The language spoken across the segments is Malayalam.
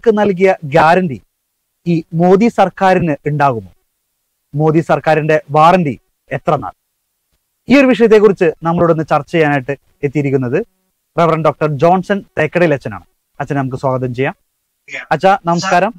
ക്രൈസ്തവർക്ക് നൽകിയ ഗ്യാരണ്ടി ഈ മോദി സർക്കാരിന് ഉണ്ടാകുമോ മോദി സർക്കാരിന്റെ വാറന്റി എത്ര നാൾ ഈ ഒരു വിഷയത്തെക്കുറിച്ച് നമ്മളോട് ഇന്ന് ചർച്ച ചെയ്യാനായിട്ട് എത്തിയിരിക്കുന്നത് റവറൻ ഡോക്ടർ ജോൺസൺ തേക്കടയിൽ അച്ഛനാണ് അച്ഛനെ നമുക്ക് സ്വാഗതം ചെയ്യാം അച്ഛ നമസ്കാരം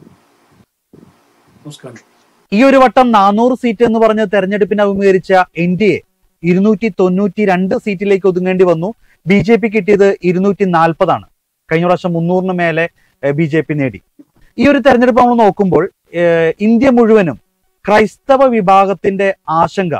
നമസ്കാരം ഈ ഒരു വട്ടം നാനൂറ് സീറ്റ് എന്ന് പറഞ്ഞ് തെരഞ്ഞെടുപ്പിനെ അഭിമുഖീകരിച്ച എൻ ഡി എ ഇരുന്നൂറ്റി തൊണ്ണൂറ്റി രണ്ട് സീറ്റിലേക്ക് ഒതുങ്ങേണ്ടി വന്നു ബി ജെ പി കിട്ടിയത് ഇരുന്നൂറ്റി നാൽപ്പതാണ് കഴിഞ്ഞ പ്രാവശ്യം മുന്നൂറിന് മേലെ ബി ജെ പി നേടി ഈ ഒരു തെരഞ്ഞെടുപ്പ് നമ്മൾ നോക്കുമ്പോൾ ഏഹ്, ഇന്ത്യ മുഴുവനും ക്രൈസ്തവ വിഭാഗത്തിന്റെ ആശങ്ക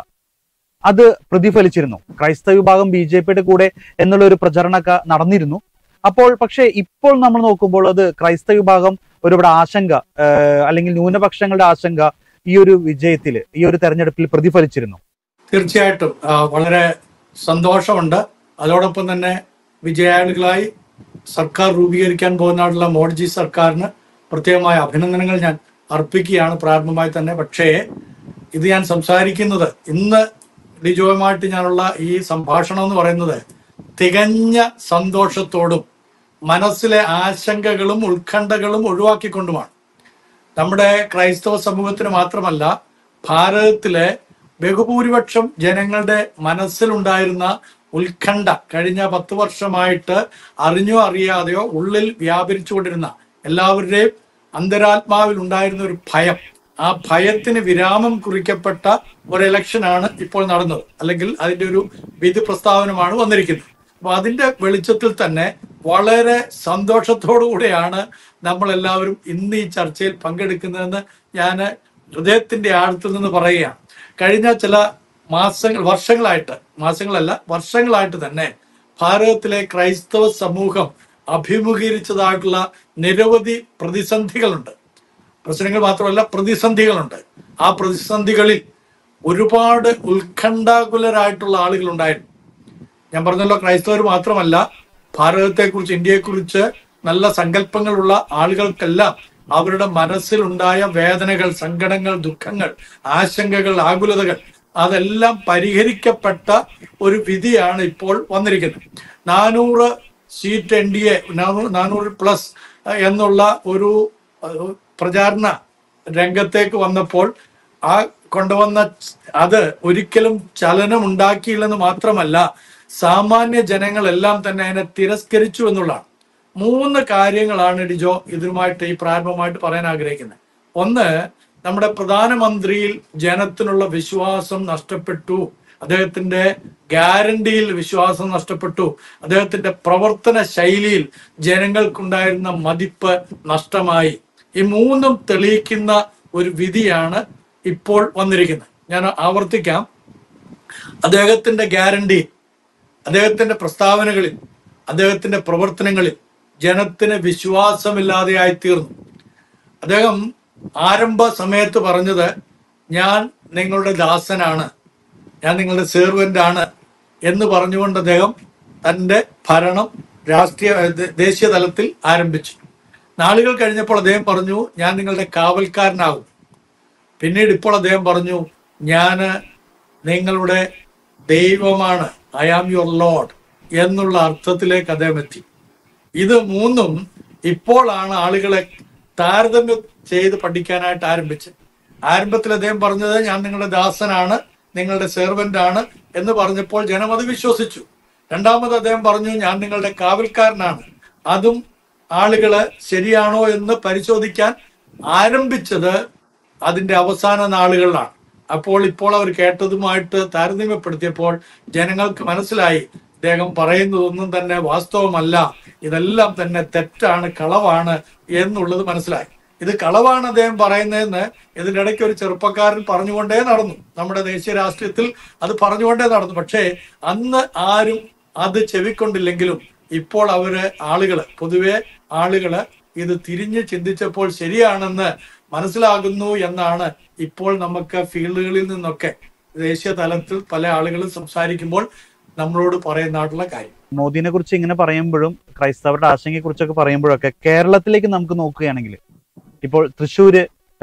അത് പ്രതിഫലിച്ചിരുന്നു ക്രൈസ്തവ വിഭാഗം ബി ജെ പിയുടെ കൂടെ എന്നുള്ള ഒരു പ്രചരണമൊക്കെ നടന്നിരുന്നു അപ്പോൾ പക്ഷേ ഇപ്പോൾ നമ്മൾ നോക്കുമ്പോൾ അത് ക്രൈസ്തവ വിഭാഗം ഒരുപാട് ആശങ്ക ഏഹ്, അല്ലെങ്കിൽ ന്യൂനപക്ഷങ്ങളുടെ ആശങ്ക ഈ ഒരു വിജയത്തിൽ ഈ ഒരു തെരഞ്ഞെടുപ്പിൽ പ്രതിഫലിച്ചിരുന്നു തീർച്ചയായിട്ടും ആ, വളരെ സന്തോഷമുണ്ട് അതോടൊപ്പം തന്നെ വിജയാളികളായി സർക്കാർ രൂപീകരിക്കാൻ പോകുന്നതായിട്ടുള്ള മോഡിജി സർക്കാരിന് പ്രത്യേകമായ അഭിനന്ദനങ്ങൾ ഞാൻ അർപ്പിക്കുകയാണ് പ്രാരംഭമായി തന്നെ പക്ഷേ ഇത് ഞാൻ സംസാരിക്കുന്നത് ഇന്ന് ലിജോയുമായിട്ട് ഞാനുള്ള ഈ സംഭാഷണം എന്ന് പറയുന്നത് തികഞ്ഞ സന്തോഷത്തോടും മനസ്സിലെ ആശങ്കകളും ഉത്കണ്ഠകളും ഒഴിവാക്കിക്കൊണ്ടുമാണ് നമ്മുടെ ക്രൈസ്തവ സമൂഹത്തിന് മാത്രമല്ല ഭാരതത്തിലെ ബഹുഭൂരിപക്ഷം ജനങ്ങളുടെ മനസ്സിലുണ്ടായിരുന്ന ഉത്കണ്ഠ കഴിഞ്ഞ പത്ത് വർഷമായിട്ട് അറിഞ്ഞോ അറിയാതെയോ ഉള്ളിൽ വ്യാപരിച്ചുകൊണ്ടിരുന്ന എല്ലാവരുടെയും അന്തരാത്മാവിൽ ഉണ്ടായിരുന്ന ഒരു ഭയം ആ ഭയത്തിന് വിരാമം കുറിക്കപ്പെട്ട ഒരു ഇലക്ഷനാണ് ഇപ്പോൾ നടന്നത് അല്ലെങ്കിൽ അതിന്റെ ഒരു വിധി പ്രസ്താവനമാണ് വന്നിരിക്കുന്നത് അപ്പൊ അതിന്റെ വെളിച്ചത്തിൽ തന്നെ വളരെ സന്തോഷത്തോടു കൂടെയാണ് നമ്മൾ എല്ലാവരും ഇന്ന് ഈ ചർച്ചയിൽ പങ്കെടുക്കുന്നതെന്ന് ഞാൻ ഹൃദയത്തിന്റെ ആഴത്തിൽ നിന്ന് പറയുകയാണ് കഴിഞ്ഞ ചില മാസങ്ങൾ വർഷങ്ങളായിട്ട് മാസങ്ങളല്ല വർഷങ്ങളായിട്ട് തന്നെ ഭാരതത്തിലെ ക്രൈസ്തവ സമൂഹം അഭിമുഖീകരിച്ചതായിട്ടുള്ള നിരവധി പ്രതിസന്ധികളുണ്ട് പ്രശ്നങ്ങൾ മാത്രമല്ല പ്രതിസന്ധികളുണ്ട് ആ പ്രതിസന്ധികളിൽ ഒരുപാട് ഉത്കണ്ഠാകുലരായിട്ടുള്ള ആളുകൾ ഉണ്ടായിരുന്നു ഞാൻ പറഞ്ഞല്ലോ ക്രൈസ്തവർ മാത്രമല്ല ഭാരതത്തെക്കുറിച്ച് ഇന്ത്യയെക്കുറിച്ച് നല്ല സങ്കല്പങ്ങളുള്ള ആളുകൾക്കെല്ലാം അവരുടെ മനസ്സിലുണ്ടായ വേദനകൾ സങ്കടങ്ങൾ ദുഃഖങ്ങൾ ആശങ്കകൾ ആകുലതകൾ അതെല്ലാം പരിഹരിക്കപ്പെട്ട ഒരു വിധിയാണ് ഇപ്പോൾ വന്നിരിക്കുന്നത് നാനൂറ് സീറ്റ് എൻ ഡി എ നാനൂറ് പ്ലസ് എന്നുള്ള ഒരു അഹ്, പ്രചാരണ രംഗത്തേക്ക് വന്നപ്പോൾ ആ കൊണ്ടുവന്ന അത് ഒരിക്കലും ചലനം ഉണ്ടാക്കിയില്ലെന്ന് മാത്രമല്ല സാമാന്യ ജനങ്ങളെല്ലാം തന്നെ അതിനെ തിരസ്കരിച്ചു എന്നുള്ളതാണ് മൂന്ന് കാര്യങ്ങളാണ് ഡിജോ ഇതിനുമായിട്ട് ഈ പ്രാരംഭമായിട്ട് പറയാൻ ആഗ്രഹിക്കുന്നത് ഒന്ന് നമ്മുടെ പ്രധാനമന്ത്രിയിൽ ജനത്തിനുള്ള വിശ്വാസം നഷ്ടപ്പെട്ടു അദ്ദേഹത്തിന്റെ ഗ്യാരണ്ടിയിൽ വിശ്വാസം നഷ്ടപ്പെട്ടു അദ്ദേഹത്തിന്റെ പ്രവർത്തന ശൈലിയിൽ ജനങ്ങൾക്കുണ്ടായിരുന്ന മതിപ്പ് നഷ്ടമായി ഈ മൂന്നും തെളിയിക്കുന്ന ഒരു വിധിയാണ് ഇപ്പോൾ വന്നിരിക്കുന്നത് ഞാൻ ആവർത്തിക്കാം അദ്ദേഹത്തിന്റെ ഗ്യാരണ്ടി അദ്ദേഹത്തിന്റെ പ്രസ്താവനകളിൽ അദ്ദേഹത്തിന്റെ പ്രവർത്തനങ്ങളിൽ ജനത്തിന് വിശ്വാസമില്ലാതെയായി തീർന്നു അദ്ദേഹം ആരംഭ സമയത്ത് പറഞ്ഞത് ഞാൻ നിങ്ങളുടെ ദാസനാണ് ഞാൻ നിങ്ങളുടെ സെർവന്റ് ആണ് എന്ന് പറഞ്ഞുകൊണ്ട് അദ്ദേഹം തന്റെ ഭരണം രാഷ്ട്രീയ ദേ- ദേശീയ തലത്തിൽ ആരംഭിച്ചു നാളുകൾ കഴിഞ്ഞപ്പോൾ അദ്ദേഹം പറഞ്ഞു ഞാൻ നിങ്ങളുടെ കാവൽക്കാരനാകും പിന്നീട് ഇപ്പോൾ അദ്ദേഹം പറഞ്ഞു ഞാൻ നിങ്ങളുടെ ദൈവമാണ് ഐ ആം യുവർ ലോഡ് എന്നുള്ള അർത്ഥത്തിലേക്ക് അദ്ദേഹം എത്തി ഇത് മൂന്നും ഇപ്പോഴാണ് ആളുകളെ താരതമ്യം ചെയ്ത് പഠിക്കാനായിട്ട് ആരംഭിച്ചത് ആരംഭത്തിൽ അദ്ദേഹം പറഞ്ഞത് ഞാൻ നിങ്ങളുടെ ദാസനാണ് നിങ്ങളുടെ സെർവന്റ് ആണ് എന്ന് പറഞ്ഞപ്പോൾ ജനം അത് വിശ്വസിച്ചു രണ്ടാമത് അദ്ദേഹം പറഞ്ഞു ഞാൻ നിങ്ങളുടെ കാവൽക്കാരനാണ് അതും ആളുകള് ശരിയാണോ എന്ന് പരിശോധിക്കാൻ ആരംഭിച്ചത് അതിന്റെ അവസാന നാളുകളിലാണ് അപ്പോൾ ഇപ്പോൾ അവർ കേട്ടതുമായിട്ട് താരതമ്യപ്പെടുത്തിയപ്പോൾ ജനങ്ങൾക്ക് മനസ്സിലായി അദ്ദേഹം പറയുന്നതൊന്നും തന്നെ വാസ്തവമല്ല ഇതെല്ലാം തന്നെ തെറ്റാണ് കളവാണ് എന്നുള്ളത് മനസ്സിലായി ഇത് കളവാണ് അദ്ദേഹം പറയുന്നതെന്ന് ഇതിന്റെ ഇടയ്ക്ക് ഒരു ചെറുപ്പക്കാരൻ പറഞ്ഞുകൊണ്ടേ നടന്നു നമ്മുടെ ദേശീയ രാഷ്ട്രീയത്തിൽ അത് പറഞ്ഞുകൊണ്ടേ നടന്നു പക്ഷേ അന്ന് ആരും അത് ചെവിക്കൊണ്ടില്ലെങ്കിലും ഇപ്പോൾ അവര് ആളുകള് പൊതുവെ ആളുകള് ഇത് തിരിഞ്ഞ് ചിന്തിച്ചപ്പോൾ ശരിയാണെന്ന് മനസ്സിലാകുന്നു എന്നാണ് ഇപ്പോൾ നമുക്ക് ഫീൽഡുകളിൽ നിന്നൊക്കെ ദേശീയ തലത്തിൽ പല ആളുകളും സംസാരിക്കുമ്പോൾ നമ്മളോട് പറയുന്നതായിട്ടുള്ള കാര്യം മോദിനെ കുറിച്ച് ഇങ്ങനെ പറയുമ്പോഴും ക്രൈസ്തവരുടെ ആശങ്കയെ കുറിച്ചൊക്കെ പറയുമ്പോഴൊക്കെ കേരളത്തിലേക്ക് നമുക്ക് നോക്കുകയാണെങ്കിൽ ഇപ്പോൾ തൃശ്ശൂര്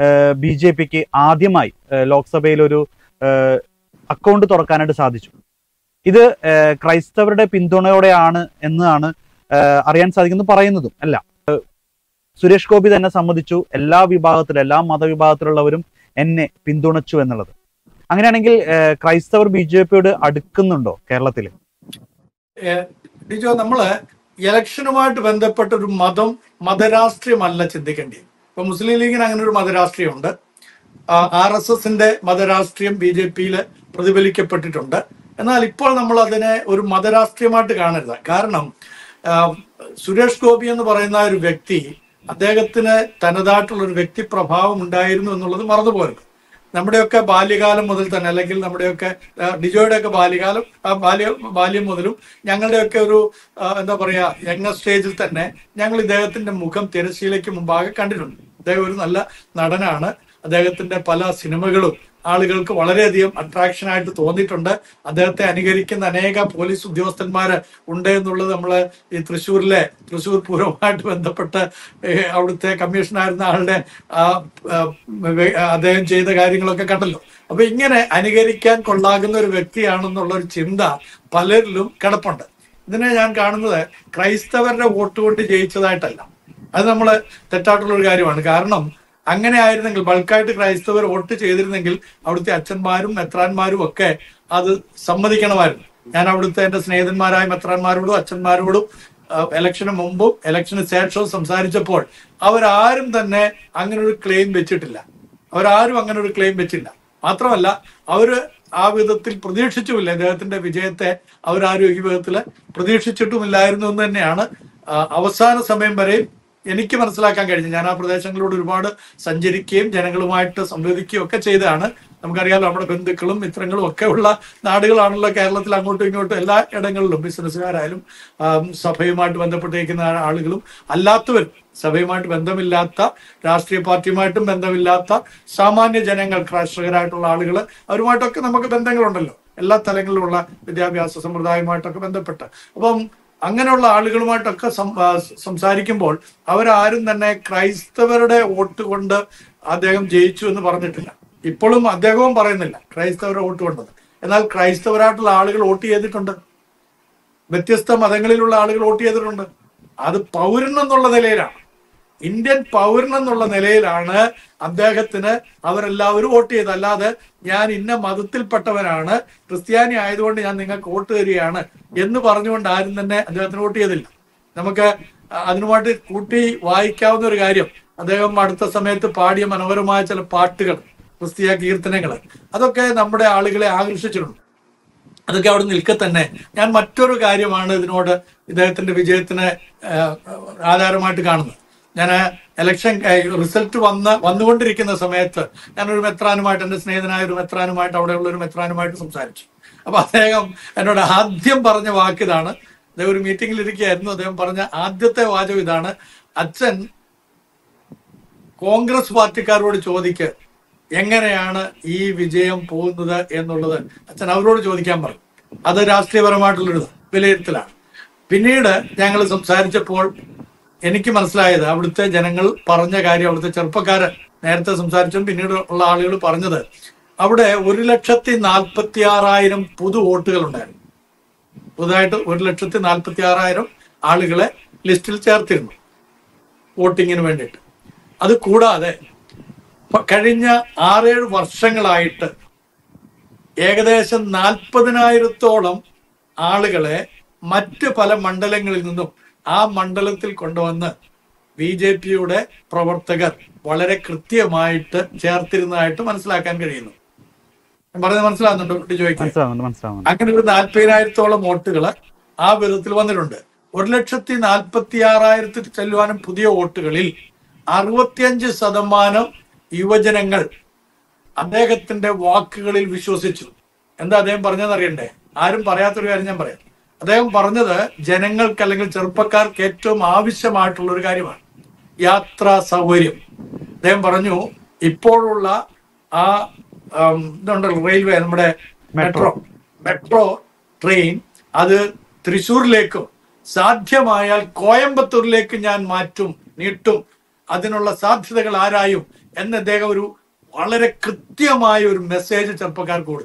ബി ജെ പിക്ക് ആദ്യമായി ഏഹ്, ലോക്സഭയിൽ ഒരു അക്കൗണ്ട് തുറക്കാനായിട്ട് സാധിച്ചു ഇത് ഏഹ്, ക്രൈസ്തവരുടെ പിന്തുണയോടെയാണ് എന്നാണ് ഏഹ്, അറിയാൻ സാധിക്കുന്നത് പറയുന്നതും അല്ല ഏഹ്, സുരേഷ് ഗോപി തന്നെ സമ്മതിച്ചു എല്ലാ വിഭാഗത്തിലും എല്ലാ മതവിഭാഗത്തിലുള്ളവരും എന്നെ പിന്തുണച്ചു എന്നുള്ളത് അങ്ങനെയാണെങ്കിൽ ഏഹ്, ക്രൈസ്തവർ ബി ജെ പിയോട് അടുക്കുന്നുണ്ടോ കേരളത്തിൽ ഏഹ് ഡിജോ നമ്മള് ഇലക്ഷനുമായിട്ട് ബന്ധപ്പെട്ട ഒരു മതം മതരാഷ്ട്രീയമല്ല ചിന്തിക്കേണ്ടത് ഇപ്പൊ മുസ്ലിം ലീഗിന് അങ്ങനെ ഒരു മതരാഷ്ട്രീയമുണ്ട് ആർ എസ് എസിന്റെ മതരാഷ്ട്രീയം ബി ജെ പിയിൽ പ്രതിഫലിക്കപ്പെട്ടിട്ടുണ്ട് എന്നാൽ ഇപ്പോൾ നമ്മൾ അതിനെ ഒരു മതരാഷ്ട്രീയമായിട്ട് കാണരുത് കാരണം ആ, സുരേഷ് ഗോപി എന്ന് പറയുന്ന ഒരു വ്യക്തി അദ്ദേഹത്തിന് തനതായിട്ടുള്ള ഒരു വ്യക്തിപ്രഭാവം ഉണ്ടായിരുന്നു എന്നുള്ളത് മറന്നുപോകരുത് നമ്മുടെയൊക്കെ ബാല്യകാലം മുതൽ തന്നെ അല്ലെങ്കിൽ നമ്മുടെയൊക്കെ ആ, ഡിജോയുടെയൊക്കെ ബാല്യകാലം ആ ബാല്യ ബാല്യം മുതലും ഞങ്ങളുടെയൊക്കെ ഒരു ആ, എന്താ പറയാ യങ്ങ സ്റ്റേജിൽ തന്നെ ഞങ്ങൾ ഇദ്ദേഹത്തിന്റെ മുഖം തിരശ്ശീലയ്ക്ക് മുമ്പാകെ കണ്ടിട്ടുണ്ട് അദ്ദേഹം ഒരു നല്ല നടനാണ് അദ്ദേഹത്തിന്റെ പല സിനിമകളും ആളുകൾക്ക് വളരെയധികം അട്രാക്ഷൻ ആയിട്ട് തോന്നിയിട്ടുണ്ട് അദ്ദേഹത്തെ അനുകരിക്കുന്ന അനേക പോലീസ് ഉദ്യോഗസ്ഥന്മാര് ഉണ്ട് എന്നുള്ളത് നമ്മൾ ഈ തൃശ്ശൂരിലെ തൃശ്ശൂർ പൂരവുമായിട്ട് ബന്ധപ്പെട്ട് ഏഹ്, അവിടുത്തെ കമ്മീഷനായിരുന്ന ആളുടെ ആ, ആ, വെ- അദ്ദേഹം ചെയ്ത കാര്യങ്ങളൊക്കെ കണ്ടല്ലോ അപ്പൊ ഇങ്ങനെ അനുകരിക്കാൻ കൊള്ളാകുന്ന ഒരു വ്യക്തിയാണെന്നുള്ള ഒരു ചിന്ത പലരിലും കിടപ്പുണ്ട് ഇതിനെ ഞാൻ കാണുന്നത് ക്രൈസ്തവരുടെ വോട്ട് കൊണ്ട് ജയിച്ചതായിട്ടല്ല അത് നമ്മൾ തെറ്റായിട്ടുള്ള ഒരു കാര്യമാണ് കാരണം അങ്ങനെ ആയിരുന്നെങ്കിൽ ബൾക്കായിട്ട് ക്രൈസ്തവർ വോട്ട് ചെയ്തിരുന്നെങ്കിൽ അവിടുത്തെ അച്ഛന്മാരും മെത്രാന്മാരും ഒക്കെ അത് സമ്മതിക്കണമായിരുന്നു ഞാൻ അവിടുത്തെ എന്റെ സ്നേഹിതന്മാരായ മെത്രാന്മാരോടും അച്ഛന്മാരോടും ഇലക്ഷന് മുമ്പും ഇലക്ഷന് ശേഷവും സംസാരിച്ചപ്പോൾ അവരാരും തന്നെ അങ്ങനെ ഒരു ക്ലെയിം വെച്ചിട്ടില്ല അവരാരും അങ്ങനെ ഒരു ക്ലെയിം വെച്ചില്ല മാത്രമല്ല അവര് ആ വിധത്തിൽ പ്രതീക്ഷിച്ചുമില്ല അദ്ദേഹത്തിന്റെ വിജയത്തെ അവരാരും ഈ വിധത്തിൽ പ്രതീക്ഷിച്ചിട്ടുമില്ലായിരുന്നു എന്ന് തന്നെയാണ് ആ, അവസാന സമയം വരെയും എനിക്ക് മനസ്സിലാക്കാൻ കഴിഞ്ഞു ഞാൻ ആ പ്രദേശങ്ങളിലൂടെ ഒരുപാട് സഞ്ചരിക്കുകയും ജനങ്ങളുമായിട്ട് സംവദിക്കുകയും ഒക്കെ ചെയ്തതാണ് നമുക്കറിയാലോ നമ്മുടെ ബന്ധുക്കളും മിത്രങ്ങളും ഒക്കെ ഉള്ള നാടുകളാണല്ലോ കേരളത്തിൽ അങ്ങോട്ടും ഇങ്ങോട്ടും എല്ലാ ഇടങ്ങളിലും ബിസിനസ്സുകാരായാലും ആം, സഭയുമായിട്ട് ബന്ധപ്പെട്ടിരിക്കുന്ന ആളുകളും അല്ലാത്തവരും സഭയുമായിട്ട് ബന്ധമില്ലാത്ത രാഷ്ട്രീയ പാർട്ടിയുമായിട്ടും ബന്ധമില്ലാത്ത സാമാന്യ ജനങ്ങൾ രാഷ്ട്രീയരായിട്ടുള്ള ആളുകൾ അവരുമായിട്ടൊക്കെ നമുക്ക് ബന്ധങ്ങളുണ്ടല്ലോ എല്ലാ തലങ്ങളിലുള്ള വിദ്യാഭ്യാസ സമ്പ്രദായവുമായിട്ടൊക്കെ ബന്ധപ്പെട്ട് അപ്പം അങ്ങനെയുള്ള ആളുകളുമായിട്ടൊക്കെ സം- ആ, സംസാരിക്കുമ്പോൾ അവരാരും തന്നെ ക്രൈസ്തവരുടെ വോട്ട് കൊണ്ട് അദ്ദേഹം ജയിച്ചു എന്ന് പറഞ്ഞിട്ടില്ല ഇപ്പോഴും അദ്ദേഹവും പറയുന്നില്ല ക്രൈസ്തവരുടെ വോട്ട് കൊണ്ടത് എന്നാൽ ക്രൈസ്തവരായിട്ടുള്ള ആളുകൾ വോട്ട് ചെയ്തിട്ടുണ്ട് വ്യത്യസ്ത മതങ്ങളിലുള്ള ആളുകൾ വോട്ട് ചെയ്തിട്ടുണ്ട് അത് പൗരൻ എന്നുള്ള നിലയിലാണ് ഇന്ത്യൻ പൗരൻ എന്നുള്ള നിലയിലാണ് അദ്ദേഹത്തിന് അവരെല്ലാവരും വോട്ട് ചെയ്തത് അല്ലാതെ ഞാൻ ഇന്ന മതത്തിൽപ്പെട്ടവനാണ് ക്രിസ്ത്യാനി ആയതുകൊണ്ട് ഞാൻ നിങ്ങൾക്ക് വോട്ട് തരികയാണ് എന്ന് പറഞ്ഞുകൊണ്ട് ആരും തന്നെ അദ്ദേഹത്തിന് വോട്ട് ചെയ്തില്ല നമുക്ക് അതിനുമായിട്ട് കൂട്ടി വായിക്കാവുന്ന ഒരു കാര്യം അദ്ദേഹം അടുത്ത സമയത്ത് പാടിയ മനോഹരമായ ചില പാട്ടുകൾ ക്രിസ്തീയ കീർത്തനങ്ങൾ അതൊക്കെ നമ്മുടെ ആളുകളെ ആകർഷിച്ചിട്ടുണ്ട് അതൊക്കെ അവിടെ നിൽക്കെ തന്നെ ഞാൻ മറ്റൊരു കാര്യമാണ് ഇതിനോട് ഇദ്ദേഹത്തിന്റെ വിജയത്തിന് ആ, ആധാരമായിട്ട് കാണുന്നത് ഞാൻ ഇലക്ഷൻ റിസൾട്ട് വന്ന് വന്നുകൊണ്ടിരിക്കുന്ന സമയത്ത് ഞാനൊരു മെത്രാനുമായിട്ട് എൻ്റെ സ്നേഹിതനായ ഒരു മെത്രാനുമായിട്ട് അവിടെയുള്ള ഒരു മെത്രാനുമായിട്ട് സംസാരിച്ചു അപ്പൊ അദ്ദേഹം എന്നോട് ആദ്യം പറഞ്ഞ വാക്ക് ഇതാണ് അദ്ദേഹം ഒരു മീറ്റിംഗിൽ ഇരിക്കുകയായിരുന്നു അദ്ദേഹം പറഞ്ഞ ആദ്യത്തെ വാചകം ഇതാണ് അച്ഛൻ കോൺഗ്രസ് പാർട്ടിക്കാരോട് ചോദിക്ക് എങ്ങനെയാണ് ഈ വിജയം പോകുന്നത് എന്നുള്ളത് അച്ഛൻ അവരോട് ചോദിക്കാൻ പറഞ്ഞു അത് രാഷ്ട്രീയപരമായിട്ടുള്ളൊരു വിലയിരുത്തലാണ് പിന്നീട് ഞങ്ങൾ സംസാരിച്ചപ്പോൾ എനിക്ക് മനസ്സിലായത് അവിടുത്തെ ജനങ്ങൾ പറഞ്ഞ കാര്യം അവിടുത്തെ ചെറുപ്പക്കാര് നേരത്തെ സംസാരിച്ചും പിന്നീട് ഉള്ള ആളുകൾ പറഞ്ഞത് അവിടെ ഒരു ലക്ഷത്തി നാൽപ്പത്തി ആറായിരം പുതു വോട്ടുകൾ ഉണ്ടായിരുന്നു പുതുതായിട്ട് ഒരു ലക്ഷത്തി നാൽപ്പത്തി ആറായിരം ആളുകളെ ലിസ്റ്റിൽ ചേർത്തിരുന്നു വോട്ടിങ്ങിന് വേണ്ടിയിട്ട് അത് കൂടാതെ പ- കഴിഞ്ഞ ആറേഴ് വർഷങ്ങളായിട്ട് ഏകദേശം നാൽപ്പതിനായിരത്തോളം ആളുകളെ മറ്റ് പല മണ്ഡലങ്ങളിൽ നിന്നും ആ മണ്ഡലത്തിൽ കൊണ്ടുവന്ന് ബി ജെ പിയുടെ പ്രവർത്തകർ വളരെ കൃത്യമായിട്ട് ചേർത്തിരുന്നതായിട്ട് മനസ്സിലാക്കാൻ കഴിയുന്നു ഞാൻ പറഞ്ഞത് മനസ്സിലാകുന്നുണ്ടോ കുട്ടി ചോദിക്കാൻ മനസ്സിലാവുന്നുണ്ട് മനസ്സിലാവുന്നുണ്ട് അങ്ങനെ ഒരു നാൽപ്പതിനായിരത്തോളം വോട്ടുകൾ ആ വിധത്തിൽ വന്നിട്ടുണ്ട് ഒരു ലക്ഷത്തി നാൽപ്പത്തി ആറായിരത്തി ചെല്ലുവാനും പുതിയ വോട്ടുകളിൽ അറുപത്തിയഞ്ച് ശതമാനം യുവജനങ്ങൾ അദ്ദേഹത്തിന്റെ വാക്കുകളിൽ വിശ്വസിച്ചു എന്താ അദ്ദേഹം പറഞ്ഞതെന്ന് അറിയണ്ടേ ആരും പറയാത്തൊരു കാര്യം ഞാൻ പറയാം അദ്ദേഹം പറഞ്ഞത് ജനങ്ങൾക്ക് അല്ലെങ്കിൽ ചെറുപ്പക്കാർക്ക് ഏറ്റവും ആവശ്യമായിട്ടുള്ള ഒരു കാര്യമാണ് യാത്രാ സൗകര്യം അദ്ദേഹം പറഞ്ഞു ഇപ്പോഴുള്ള ആ ആം, ഇതുണ്ടല്ലോ റെയിൽവേ നമ്മുടെ മെട്രോ മെട്രോ ട്രെയിൻ അത് തൃശ്ശൂരിലേക്കും സാധ്യമായാൽ കോയമ്പത്തൂരിലേക്ക് ഞാൻ മാറ്റും നീട്ടും അതിനുള്ള സാധ്യതകൾ ആരായും എന്ന് അദ്ദേഹം ഒരു വളരെ കൃത്യമായ ഒരു മെസ്സേജ് ചെറുപ്പക്കാർക്ക് കൊടുത്തു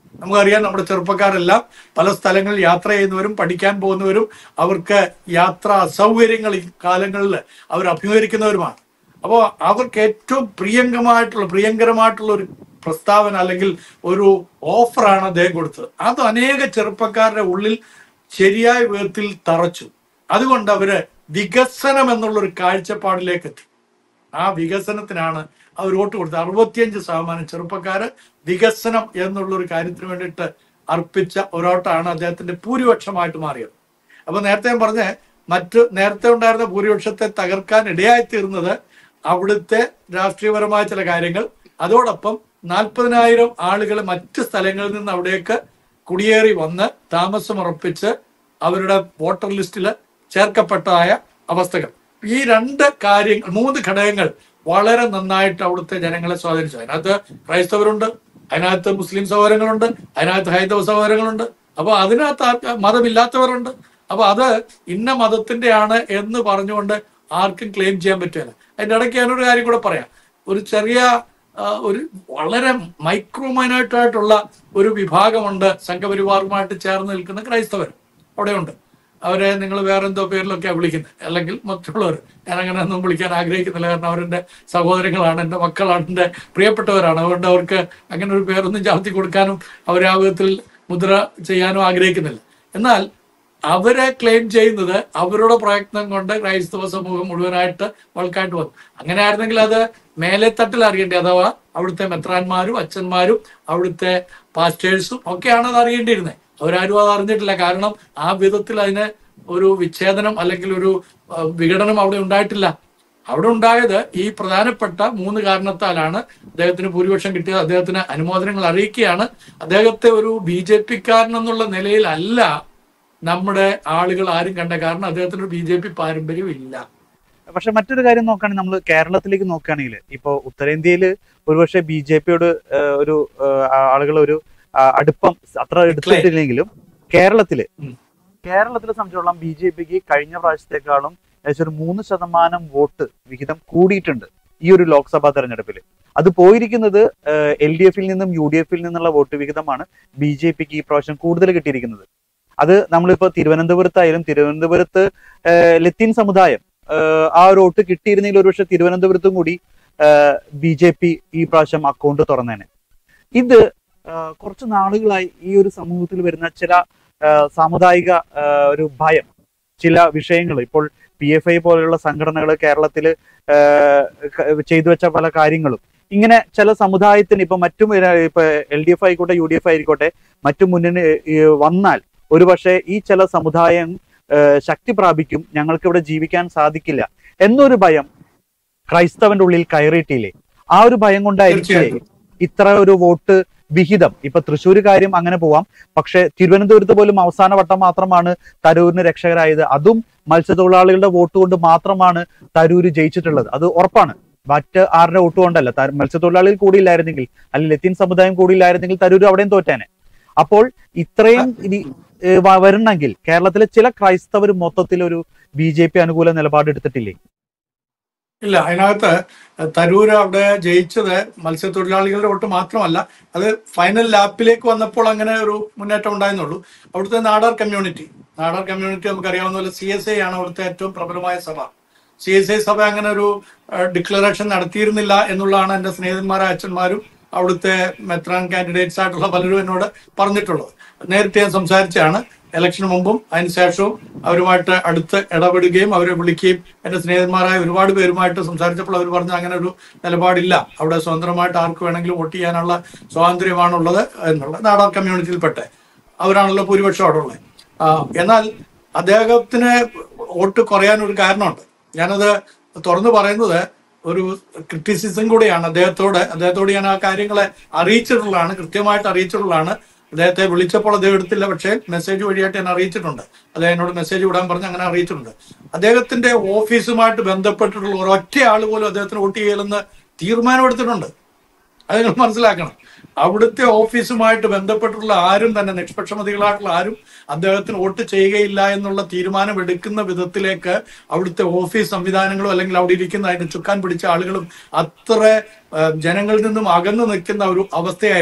നമുക്കറിയാം നമ്മുടെ ചെറുപ്പക്കാരെല്ലാം പല സ്ഥലങ്ങളിൽ യാത്ര ചെയ്യുന്നവരും പഠിക്കാൻ പോകുന്നവരും അവർക്ക് യാത്രാ അസൗകര്യങ്ങൾ ഈ കാലങ്ങളിൽ അവർ അഭിമുഖീകരിക്കുന്നവരുമാണ് അപ്പോൾ അവർക്ക് ഏറ്റവും പ്രിയങ്കമായിട്ടുള്ള പ്രിയങ്കരമായിട്ടുള്ള ഒരു പ്രസ്താവന അല്ലെങ്കിൽ ഒരു ഓഫറാണ് അദ്ദേഹം കൊടുത്തത് അത് അനേക ചെറുപ്പക്കാരുടെ ഉള്ളിൽ ശരിയായ വിധത്തിൽ തറച്ചു അതുകൊണ്ട് അവര് വികസനം എന്നുള്ള ഒരു കാഴ്ചപ്പാടിലേക്ക് എത്തി ആ വികസനത്തിനാണ് അവർ വോട്ട് കൊടുത്തത് അറുപത്തിയഞ്ച് ശതമാനം ചെറുപ്പക്കാര് വികസനം എന്നുള്ള ഒരു കാര്യത്തിന് വേണ്ടിയിട്ട് അർപ്പിച്ച ഒരോട്ടാണ് അദ്ദേഹത്തിന്റെ ഭൂരിപക്ഷമായിട്ട് മാറിയത് അപ്പൊ നേരത്തെ ഞാൻ പറഞ്ഞ മറ്റ് നേരത്തെ ഉണ്ടായിരുന്ന ഭൂരിപക്ഷത്തെ തകർക്കാൻ ഇടയായി തീർന്നത് അവിടുത്തെ രാഷ്ട്രീയപരമായ ചില കാര്യങ്ങൾ അതോടൊപ്പം നാൽപ്പതിനായിരം ആളുകൾ മറ്റ് സ്ഥലങ്ങളിൽ നിന്ന് അവിടേക്ക് കുടിയേറി വന്ന് താമസമുറപ്പിച്ച് അവരുടെ വോട്ടർ ലിസ്റ്റിൽ ചേർക്കപ്പെട്ടതായ അവസ്ഥകൾ ഈ രണ്ട് കാര്യങ്ങൾ മൂന്ന് ഘടകങ്ങൾ വളരെ നന്നായിട്ട് അവിടുത്തെ ജനങ്ങളെ സ്വാധീനിച്ചു അതിനകത്ത് ക്രൈസ്തവരുണ്ട് അതിനകത്ത് മുസ്ലിം സഹോദരങ്ങളുണ്ട് അതിനകത്ത് ഹൈന്ദവ സഹോദരങ്ങളുണ്ട് അപ്പൊ അതിനകത്ത് ആ- മതമില്ലാത്തവരുണ്ട് അപ്പൊ അത് ഇന്ന മതത്തിന്റെയാണ് എന്ന് പറഞ്ഞുകൊണ്ട് ആർക്കും ക്ലെയിം ചെയ്യാൻ പറ്റില്ല അതിന്റെ ഇടയ്ക്ക് ഞാനൊരു കാര്യം കൂടെ പറയാം ഒരു ചെറിയ ആ, ഒരു വളരെ മൈക്രോമൈനായിട്ടായിട്ടുള്ള ഒരു വിഭാഗമുണ്ട് സംഘപരിവാറുമായിട്ട് ചേർന്ന് നിൽക്കുന്ന ക്രൈസ്തവർ അവിടെയുണ്ട് അവരെ നിങ്ങൾ വേറെ എന്തോ പേരിലൊക്കെയാണ് വിളിക്കുന്നത് അല്ലെങ്കിൽ മറ്റുള്ളവർ ഞാൻ അങ്ങനെ ഒന്നും വിളിക്കാൻ ആഗ്രഹിക്കുന്നില്ല കാരണം അവരെന്റെ സഹോദരങ്ങളാണ് എൻ്റെ മക്കളാണ് എൻ്റെ പ്രിയപ്പെട്ടവരാണ് അതുകൊണ്ട് അവർക്ക് അങ്ങനെ ഒരു പേരൊന്നും ചാർത്തി കൊടുക്കാനും അവരെ ആ വിധത്തിൽ മുദ്ര ചെയ്യാനും ആഗ്രഹിക്കുന്നില്ല എന്നാൽ അവരെ ക്ലെയിം ചെയ്യുന്നത് അവരുടെ പ്രയത്നം കൊണ്ട് ക്രൈസ്തവ സമൂഹം മുഴുവനായിട്ട് വൾക്കായിട്ട് വന്നു അങ്ങനെ ആയിരുന്നെങ്കിൽ അത് മേലെത്തട്ടിൽ അറിയേണ്ടി അഥവാ അവിടുത്തെ മെത്രാന്മാരും അച്ഛന്മാരും അവിടുത്തെ പാസ്റ്റേഴ്സും ഒക്കെയാണ് അത് അറിയേണ്ടിയിരുന്നത് അവരാരും അത് അറിഞ്ഞിട്ടില്ല കാരണം ആ വിധത്തിൽ അതിന് ഒരു വിച്ഛേദനം അല്ലെങ്കിൽ ഒരു ആ, വിഘടനം അവിടെ ഉണ്ടായിട്ടില്ല അവിടെ ഉണ്ടായത് ഈ പ്രധാനപ്പെട്ട മൂന്ന് കാരണത്താലാണ് അദ്ദേഹത്തിന് ഭൂരിപക്ഷം കിട്ടിയത് അദ്ദേഹത്തിന് അനുമോദനങ്ങൾ അറിയിക്കുകയാണ് അദ്ദേഹത്തെ ഒരു ബി ജെ പിക്കാരൻ എന്നുള്ള നിലയിലല്ല നമ്മുടെ ആളുകൾ ആരും കണ്ട കാരണം അദ്ദേഹത്തിന് ഒരു ബി ജെ പി പാരമ്പര്യം ഇല്ല പക്ഷെ മറ്റൊരു കാര്യം നോക്കുകയാണെങ്കിൽ നമ്മൾ കേരളത്തിലേക്ക് നോക്കുകയാണെങ്കിൽ ഇപ്പോൾ ഉത്തരേന്ത്യയിൽ ഒരുപക്ഷെ ബി ജെ പിയോട് ഒരു ആളുകൾ ഒരു ആ, അടുപ്പം അത്ര എടുത്തിട്ടില്ലെങ്കിലും കേരളത്തില് ഉം. കേരളത്തിലെ സംബന്ധിച്ചോളം ബി ജെ പിക്ക് കഴിഞ്ഞ പ്രാവശ്യത്തെക്കാളും ഏകദേശം ഒരു മൂന്ന് ശതമാനം വോട്ട് വിഹിതം കൂടിയിട്ടുണ്ട് ഈ ഒരു ലോക്സഭാ തെരഞ്ഞെടുപ്പിൽ അത് പോയിരിക്കുന്നത് എൽ ഡി എഫിൽ നിന്നും യു ഡി എഫിൽ നിന്നുള്ള വോട്ട് വിഹിതമാണ് ബി ജെ പിക്ക് ഈ പ്രാവശ്യം കൂടുതൽ കിട്ടിയിരിക്കുന്നത് അത് നമ്മളിപ്പോ തിരുവനന്തപുരത്തായാലും തിരുവനന്തപുരത്ത് ഏഹ്, ലത്തീൻ സമുദായം ഏഹ്, ആ ഒരു വോട്ട് കിട്ടിയിരുന്നെങ്കിൽ ഒരുപക്ഷെ തിരുവനന്തപുരത്തും കൂടി ബി ജെ പി ഈ പ്രാവശ്യം അക്കൗണ്ട് തുറന്നേനെ ഇത് ഏഹ്, കുറച്ച് നാളുകളായി ഈ ഒരു സമൂഹത്തിൽ വരുന്ന ചില ഏഹ്, സാമുദായിക ഏഹ്, ഒരു ഭയം ചില വിഷയങ്ങൾ ഇപ്പോൾ പി എഫ് ഐ പോലെയുള്ള സംഘടനകൾ കേരളത്തിൽ ചെയ്തു വെച്ച പല കാര്യങ്ങളും ഇങ്ങനെ ചില സമുദായത്തിന് ഇപ്പൊ മറ്റു ഇപ്പൊ എൽ ഡി എഫ് ആയിക്കോട്ടെ യു ഡി എഫ് ആയിക്കോട്ടെ മറ്റു മുന്നണി ഏഹ്, വന്നാൽ ഒരുപക്ഷെ ഈ ചില സമുദായം ഏഹ്, ശക്തി പ്രാപിക്കും ഞങ്ങൾക്ക് ഇവിടെ ജീവിക്കാൻ സാധിക്കില്ല എന്നൊരു ഭയം ക്രൈസ്തവന്റെ ഉള്ളിൽ കയറിയിട്ടില്ലേ ആ ഒരു ഭയം കൊണ്ടായിരിക്കില്ലേ തീർച്ചയായും. ഇത്ര ഒരു വോട്ട് വിഹിതം ഇപ്പൊ തൃശ്ശൂർ കാര്യം അങ്ങനെ പോവാം പക്ഷെ തിരുവനന്തപുരത്ത് പോലും അവസാന വട്ടം മാത്രമാണ് തരൂരിന് രക്ഷകരായത് അതും മത്സ്യത്തൊഴിലാളികളുടെ വോട്ട് കൊണ്ട് മാത്രമാണ് തരൂര് ജയിച്ചിട്ടുള്ളത് അത് ഉറപ്പാണ് മറ്റ് ആരുടെ വോട്ട് കൊണ്ടല്ല ത- മത്സ്യത്തൊഴിലാളികൾ കൂടിയില്ലായിരുന്നെങ്കിൽ അല്ലെങ്കിൽ ലത്തീൻ സമുദായം കൂടിയില്ലായിരുന്നെങ്കിൽ തരൂര് അവിടെയും തോറ്റേനെ അപ്പോൾ ഇത്രയും ഇനി ഏഹ്, വ- വരണമെങ്കിൽ കേരളത്തിലെ ചില ക്രൈസ്തവർ മൊത്തത്തിൽ ഒരു ബി ജെ പി അനുകൂല നിലപാട് എടുത്തിട്ടില്ലേ ഇല്ല അതിനകത്ത് തരൂര് അവിടെ ജയിച്ചത് മത്സ്യത്തൊഴിലാളികളുടെ വോട്ട് മാത്രമല്ല അത് ഫൈനൽ ലാപ്പിലേക്ക് വന്നപ്പോൾ അങ്ങനെ ഒരു മുന്നേറ്റം ഉണ്ടായിരുന്നുള്ളൂ അവിടുത്തെ നാടാർ കമ്മ്യൂണിറ്റി നാടാർ കമ്മ്യൂണിറ്റി നമുക്കറിയാവുന്ന പോലെ സി എസ് ഐ ആണ് അവിടുത്തെ ഏറ്റവും പ്രബലമായ സഭ സി എസ് ഐ സഭ അങ്ങനെ ഒരു ഡിക്ലറേഷൻ നടത്തിയിരുന്നില്ല എന്നുള്ളതാണ് എൻ്റെ സ്നേഹിതന്മാരായ അച്ഛന്മാരും അവിടുത്തെ മെത്രാൻ കാൻഡിഡേറ്റ്സ് ആയിട്ടുള്ള പലരും എന്നോട് പറഞ്ഞിട്ടുള്ളത് നേരത്തെ ഞാൻ സംസാരിച്ചാണ് ഇലക്ഷന് മുമ്പും അതിന് ശേഷവും അവരുമായിട്ട് അടുത്ത് ഇടപെടുകയും അവരെ വിളിക്കുകയും എൻ്റെ സ്നേഹിതന്മാരായ ഒരുപാട് പേരുമായിട്ട് സംസാരിച്ചപ്പോൾ അവർ പറഞ്ഞു അങ്ങനെ ഒരു നിലപാടില്ല അവിടെ സ്വതന്ത്രമായിട്ട് ആർക്ക് വേണമെങ്കിലും വോട്ട് ചെയ്യാനുള്ള സ്വാതന്ത്ര്യമാണുള്ളത് എന്നുള്ളത് നാടാർ കമ്മ്യൂണിറ്റിയിൽപ്പെട്ട അവരാണല്ലോ ഭൂരിപക്ഷം അവിടെ ഉള്ളത് ആ, എന്നാൽ അദ്ദേഹത്തിന് വോട്ട് കുറയാൻ ഒരു കാരണമുണ്ട് ഞാനത് തുറന്നു പറയുന്നത് ഒരു ക്രിറ്റിസിസം കൂടിയാണ് അദ്ദേഹത്തോട് അദ്ദേഹത്തോട് ഞാൻ ആ കാര്യങ്ങളെ അറിയിച്ചിട്ടുള്ളതാണ് കൃത്യമായിട്ട് അറിയിച്ചിട്ടുള്ളതാണ് അദ്ദേഹത്തെ വിളിച്ചപ്പോൾ അദ്ദേഹം എടുത്തില്ല പക്ഷേ മെസ്സേജ് വഴിയായിട്ട് ഞാൻ അറിയിച്ചിട്ടുണ്ട് അദ്ദേഹം എന്നോട് മെസ്സേജ് വിടാൻ പറഞ്ഞ് അങ്ങനെ അറിയിച്ചിട്ടുണ്ട് അദ്ദേഹത്തിന്റെ ഓഫീസുമായിട്ട് ബന്ധപ്പെട്ടിട്ടുള്ള ഒരൊറ്റ ആൾ പോലും അദ്ദേഹത്തിന് വോട്ട് ചെയ്യലെന്ന് തീരുമാനമെടുത്തിട്ടുണ്ട് അത് നിങ്ങൾ മനസ്സിലാക്കണം അവിടുത്തെ ഓഫീസുമായിട്ട് ബന്ധപ്പെട്ടുള്ള ആരും തന്നെ നിഷ്പക്ഷമതികളായിട്ടുള്ള ആരും അദ്ദേഹത്തിന് വോട്ട് ചെയ്യുകയില്ല എന്നുള്ള തീരുമാനം എടുക്കുന്ന വിധത്തിലേക്ക് അവിടുത്തെ ഓഫീസ് സംവിധാനങ്ങളും അല്ലെങ്കിൽ അവിടെ ഇരിക്കുന്ന അതിന് ചുക്കാൻ പിടിച്ച ആളുകളും അത്ര ആ, ജനങ്ങളിൽ നിന്നും അകന്നു നിൽക്കുന്ന ഒരു അവസ്ഥയായിരുന്നു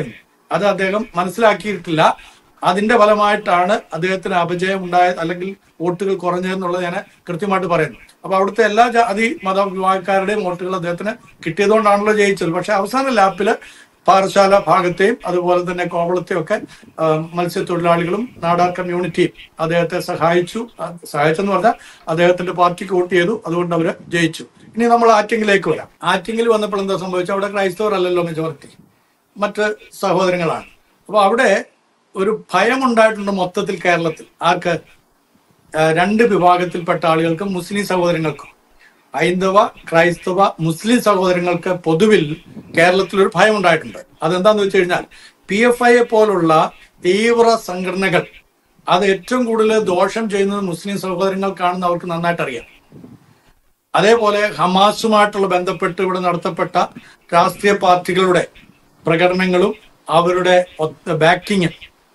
അത് അദ്ദേഹം മനസ്സിലാക്കിയിട്ടില്ല അതിന്റെ ഫലമായിട്ടാണ് അദ്ദേഹത്തിന് അപജയം ഉണ്ടായത് അല്ലെങ്കിൽ വോട്ടുകൾ കുറഞ്ഞതെന്നുള്ളത് ഞാൻ കൃത്യമായിട്ട് പറയുന്നു അപ്പൊ അവിടുത്തെ എല്ലാ ജാതി മത വിഭാഗക്കാരുടെയും വോട്ടുകൾ അദ്ദേഹത്തിന് കിട്ടിയതുകൊണ്ടാണല്ലോ ജയിച്ചത് പക്ഷെ അവസാന ലാപ്പില് പാറശാല ഭാഗത്തെയും അതുപോലെ തന്നെ കോവളത്തെയും ഒക്കെ ആ, മത്സ്യത്തൊഴിലാളികളും നാടാർ കമ്മ്യൂണിറ്റിയും അദ്ദേഹത്തെ സഹായിച്ചു ആ, സഹായിച്ചെന്ന് പറഞ്ഞാൽ അദ്ദേഹത്തിന്റെ പാർട്ടിക്ക് വോട്ട് ചെയ്തു അതുകൊണ്ട് അവര് ജയിച്ചു ഇനി നമ്മൾ ആറ്റിങ്ങിലേക്ക് വരാം ആറ്റിങ്ങിൽ വന്നപ്പോൾ എന്താ സംഭവിച്ചത് അവിടെ ക്രൈസ്തവർ അല്ലല്ലോ മെജോറിറ്റി മറ്റ് സഹോദരങ്ങളാണ് അപ്പൊ അവിടെ ഒരു ഭയം ഉണ്ടായിട്ടുണ്ട് മൊത്തത്തിൽ കേരളത്തിൽ ആർക്ക് ആ, രണ്ട് വിഭാഗത്തിൽപ്പെട്ട ആളുകൾക്കും മുസ്ലിം സഹോദരങ്ങൾക്കും ഹൈന്ദവ ക്രൈസ്തവ മുസ്ലിം സഹോദരങ്ങൾക്ക് പൊതുവിൽ കേരളത്തിൽ ഒരു ഭയം ഉണ്ടായിട്ടുണ്ട് അതെന്താന്ന് വെച്ച് കഴിഞ്ഞാൽ പി എഫ് ഐയെ പോലുള്ള തീവ്ര സംഘടനകൾ അത് ഏറ്റവും കൂടുതൽ ദോഷം ചെയ്യുന്നത് മുസ്ലിം സഹോദരങ്ങൾക്കാണെന്ന് അവർക്ക് നന്നായിട്ട് അറിയാം അതേപോലെ ഹമാസുമായിട്ടുള്ള ബന്ധപ്പെട്ട് ഇവിടെ നടത്തപ്പെട്ട രാഷ്ട്രീയ പാർട്ടികളുടെ പ്രകടനങ്ങളും അവരുടെ ബാക്കിങ്ങും